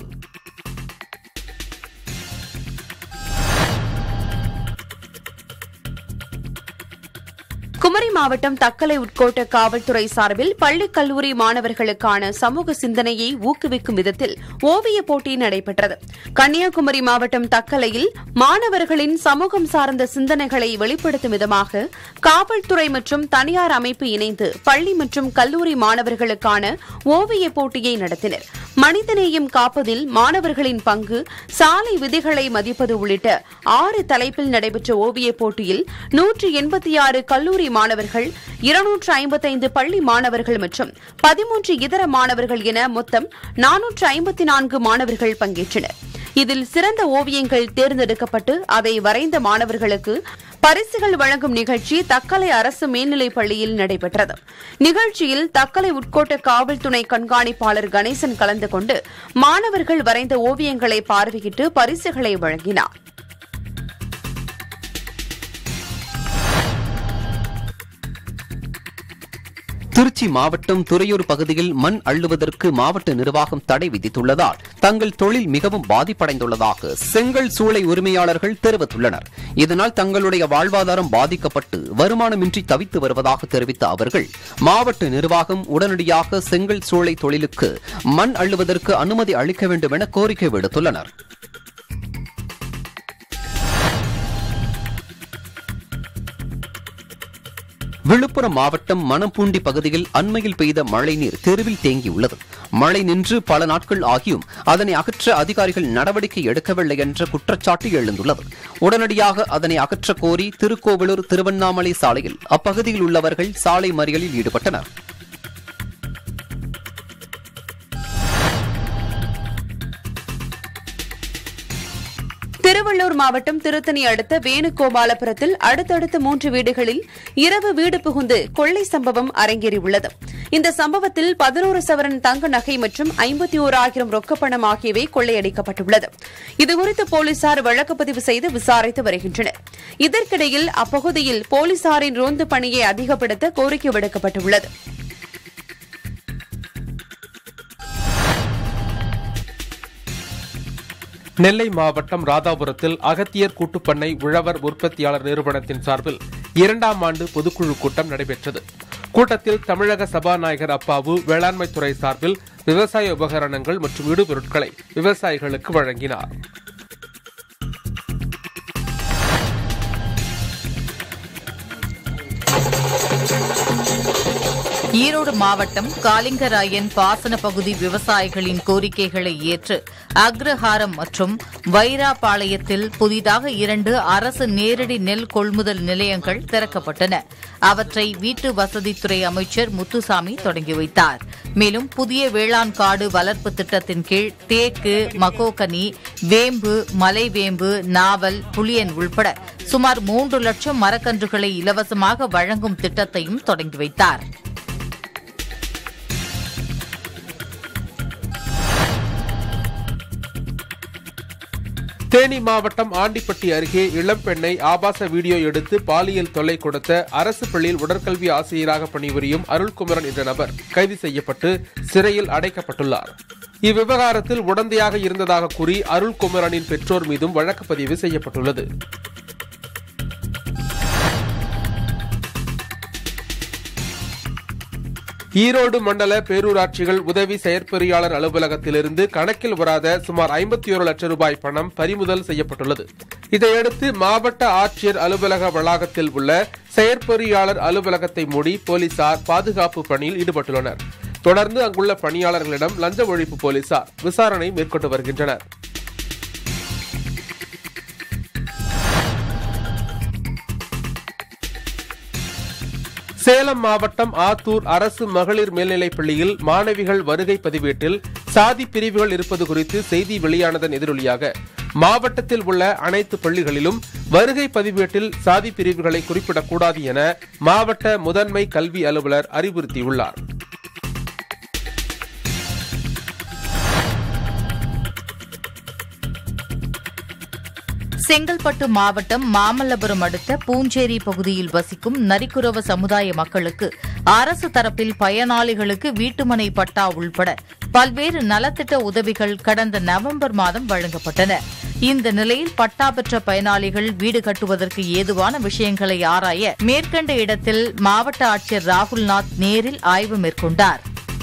குமரி மாவட்டம் தக்கலை உட்கோட்ட காவல்துறை சார்பில் பள்ளி கல்லூரி மாணவர்களுக்கான சமூக சிந்தனையை ஊக்குவிக்கும் விதத்தில் ஓவிய போட்டி நடைபெற்றது கன்னியாகுமரி மாவட்டம் தக்கலையில் மாணவர்களின் சமூகம் சார்ந்த சிந்தனைகளை வெளிப்படுத்தும் விதமாக காவல்துறை மற்றும் தனியார் அமைப்பு இணைந்து பள்ளி மற்றும் கல்லூரி மாணவர்களுக்கான ஓவிய போட்டியை நடத்தினர் மனிதநேயம் காப்பதில் மாணவர்களின் பங்கு சாலை விதிகளை மதிப்பது உள்ளிட்ட ஆறு தலைப்பில் நடைபெற்ற ஓவியப் போட்டியில் நூற்றி எண்பத்தி ஆறு கல்லூரி மாணவர்கள் இருநூற்று ஐம்பத்தைந்து பள்ளி மாணவர்கள் மற்றும் பதிமூன்று இதர மாணவர்கள் என மொத்தம் நானூற்று ஐம்பத்தி நான்கு மாணவர்கள் பங்கேற்றனர் இதில் சிறந்த ஓவியங்கள் தேர்ந்தெடுக்கப்பட்டு அதை வரைந்த மாணவர்களுக்கு பரிசுகள் வழங்கும் நிகழ்ச்சி தக்கலை அரசு மேல்நிலைப் பள்ளியில் நடைபெற்றது நிகழ்ச்சியில் தக்கலை உட்கோட்ட காவல் துணை கண்காணிப்பாளர் கணேசன் கலந்து கொண்டு மாணவர்கள் வரைந்த ஓவியங்களை பார்வையிட்டு பரிசுகளை வழங்கினார் திருச்சி மாவட்டம் துறையூர் பகுதியில் மண் அள்ளுவதற்கு மாவட்ட நிர்வாகம் தடை விதித்துள்ளதால் தங்கள் தொழில் மிகவும் பாதிப்படைந்துள்ளதாக செங்கல் சூளை உரிமையாளர்கள் தெரிவித்துள்ளனர் இதனால் தங்களுடைய வாழ்வாதாரம் பாதிக்கப்பட்டு வருமானமின்றி தவித்து வருவதாக தெரிவித்த அவர்கள் மாவட்ட நிர்வாகம் உடனடியாக செங்கல் சூளை தொழிலுக்கு மண் அள்ளுவதற்கு அனுமதி அளிக்க வேண்டும் என கோரிக்கை விடுத்துள்ளனர் விழுப்புரம் மாவட்டம் மணப்பூண்டி பகுதியில் அண்மையில் பெய்த மழைநீர் தெருவில் தேங்கியுள்ளது மழை நின்று பல நாட்கள் ஆகியும் அதனை அகற்ற அதிகாரிகள் நடவடிக்கை எடுக்கவில்லை என்ற குற்றச்சாட்டு எழுந்துள்ளது உடனடியாக அதனை அகற்ற கோரி திருக்கோவிலூர் திருவண்ணாமலை சாலையில் அப்பகுதியில் உள்ளவர்கள் சாலை மறியலில் ஈடுபட்டனர் திருவள்ளூர் மாவட்டம் திருத்தணி அடுத்த வேணுகோபாலபுரத்தில் அடுத்தடுத்த மூன்று வீடுகளில் இரவு வீடு புகுந்து கொள்ளை சம்பவம் அரங்கேறியுள்ளது இந்த சம்பவத்தில் பதினோரு சவரன் தங்க நகை மற்றும் ஐம்பத்தி ஓராயிரம் ரொக்கப்பணம் ஆகியவை கொள்ளையடிக்கப்பட்டுள்ளது இதுகுறித்து போலீசார் வழக்கு பதிவு செய்து விசாரித்து வருகின்றனர் இதற்கிடையில் அப்பகுதியில் போலீசாரின் ரோந்து பணியை அதிகப்படுத்த கோரிக்கை விடுக்கப்பட்டுள்ளது நெல்லை மாவட்டம் ராதாபுரத்தில் அகத்தியர் கூட்டுப்பண்ணை உழவர் உற்பத்தியாளர் நிறுவனத்தின் சார்பில் இரண்டாம் ஆண்டு பொதுக்குழு கூட்டம் நடைபெற்றது கூட்டத்தில் தமிழக சபாநாயகர் அப்பாவு வேளாண்மை துறை சார்பில் விவசாய உபகரணங்கள் மற்றும் இடுபொருட்களை விவசாயிகளுக்கு வழங்கினார் ஈரோடு மாவட்டம் காலிங்கராயன் பாசன பகுதி விவசாயிகளின் கோரிக்கைகளை ஏற்று அக்ரஹாரம் மற்றும் வைராபாளையத்தில் புதிதாக இரண்டு அரசு நேரடி நெல் கொள்முதல் நிலையங்கள் திறக்கப்பட்டன அவற்றை வீட்டு வசதித்துறை அமைச்சர் முத்துசாமி தொடங்கி வைத்தார் மேலும் புதிய வேளாண் காடு வளர்ப்பு திட்டத்தின் கீழ் தேக்கு மகோகனி வேம்பு மலைவேம்பு நாவல் புளியன் உள்பட சுமார் மூன்று லட்சம் மரக்கன்றுகளை இலவசமாக வழங்கும் திட்டத்தையும் தொடங்கி வைத்தார் தேனி மாவட்டம் ஆண்டிப்பட்டி அருகே இளம்பெண்ணை ஆபாச வீடியோ எடுத்து பாலியல் தொல்லை கொடுத்த அரசு பள்ளியில் உடற்கல்வி ஆசிரியராக பணிபுரியும் அருள்குமரன் என்ற நபர் கைது செய்யப்பட்டு சிறையில் அடைக்கப்பட்டுள்ளார் இவ்விவகாரத்தில் உடந்தையாக இருந்ததாக கூறி அருள்குமரனின் பெற்றோர் மீதும் வழக்கு பதிவு செய்யப்பட்டுள்ளது ஈரோடு மண்டல பேரூராட்சிகள் உதவி செயற்பொறியாளர் அலுவலகத்திலிருந்து கணக்கில் வராத சுமார் ஐம்பத்தி ஒரு லட்சம் ரூபாய் பணம் பறிமுதல் செய்யப்பட்டுள்ளது இதையடுத்து மாவட்ட ஆட்சியர் அலுவலக வளாகத்தில் உள்ள செயற்பொறியாளர் அலுவலகத்தை மூடி போலீசார் பாதுகாப்பு பணியில் ஈடுபட்டுள்ளனர் தொடர்ந்து அங்குள்ள பணியாளர்களிடம் லஞ்ச ஒழிப்பு போலீசார் விசாரணை மேற்கொண்டு வருகின்றனர் சேலம் மாவட்டம் ஆத்தூர் அரசு மகளிர் மேல்நிலைப் பள்ளியில் மாணவிகள் வருகை பதிவேட்டில் சாதி பிரிவுகள் இருப்பது குறித்து செய்தி வெளியானதன் எதிரொலியாக மாவட்டத்தில் உள்ள அனைத்து பள்ளிகளிலும் வருகை பதிவேட்டில் சாதி பிரிவுகளை குறிப்பிடக்கூடாது என மாவட்ட முதன்மை கல்வி அலுவலர் அறிவுறுத்தியுள்ளார் செங்கல்பட்டு மாவட்டம் மாமல்லபுரம் அடுத்த பூஞ்சேரி பகுதியில் வசிக்கும் நரிக்குறவ சமுதாய மக்களுக்கு அரசு தரப்பில் பயனாளிகளுக்கு வீட்டுமனை பட்டா உள்பட பல்வேறு நலத்திட்ட உதவிகள் கடந்த நவம்பர் மாதம் வழங்கப்பட்டன இந்த நிலையில் பட்டா பெற்ற பயனாளிகள் வீடு கட்டுவதற்கு ஏதுவான விஷயங்களை ஆராய மேற்கண்ட இடத்தில் மாவட்ட ஆட்சியர் ராகுல்நாத் நேரில் ஆய்வு மேற்கொண்டார்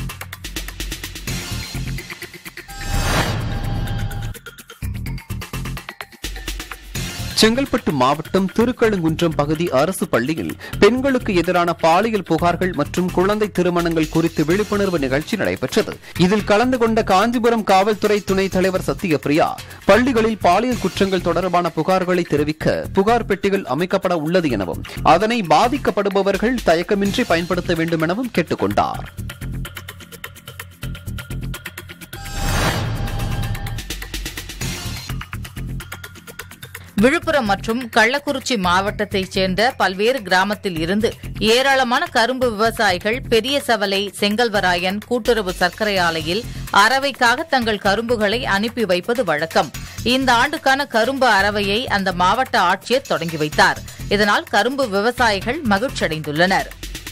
செங்கல்பட்டு மாவட்டம் திருக்கழுங்குன்றம் பகுதி அரசு பள்ளியில் பெண்களுக்கு எதிரான பாலியல் புகார்கள் மற்றும் குழந்தை திருமணங்கள் குறித்து விழிப்புணர்வு நிகழ்ச்சி நடைபெற்றது இதில் கலந்து கொண்ட காஞ்சிபுரம் காவல்துறை துணைத் தலைவர் சத்தியபிரியா பள்ளிகளில் பாலியல் குற்றங்கள் தொடர்பான புகார்களை தெரிவிக்க புகார் பெட்டிகள் அமைக்கப்பட உள்ளது எனவும் அதனை பாதிக்கப்படுபவர்கள் தயக்கமின்றி பயன்படுத்த வேண்டும் எனவும் கேட்டுக் கொண்டார் விழுப்புரம் மற்றும் கள்ளக்குறிச்சி மாவட்டத்தைச் சேர்ந்த பல்வேறு கிராமத்தில் இருந்து ஏராளமான கரும்பு விவசாயிகள் பெரிய சவலை செங்கல்வராயன் கூட்டுறவு சர்க்கரை ஆலையில் அரவைக்காக தங்கள் கரும்புகளை அனுப்பி வைப்பது வழக்கம் இந்த ஆண்டுக்கான கரும்பு அரவையை அந்த மாவட்ட ஆட்சியர் தொடங்கி வைத்தார் இதனால் கரும்பு விவசாயிகள் மகிழ்ச்சியடைந்துள்ளனர்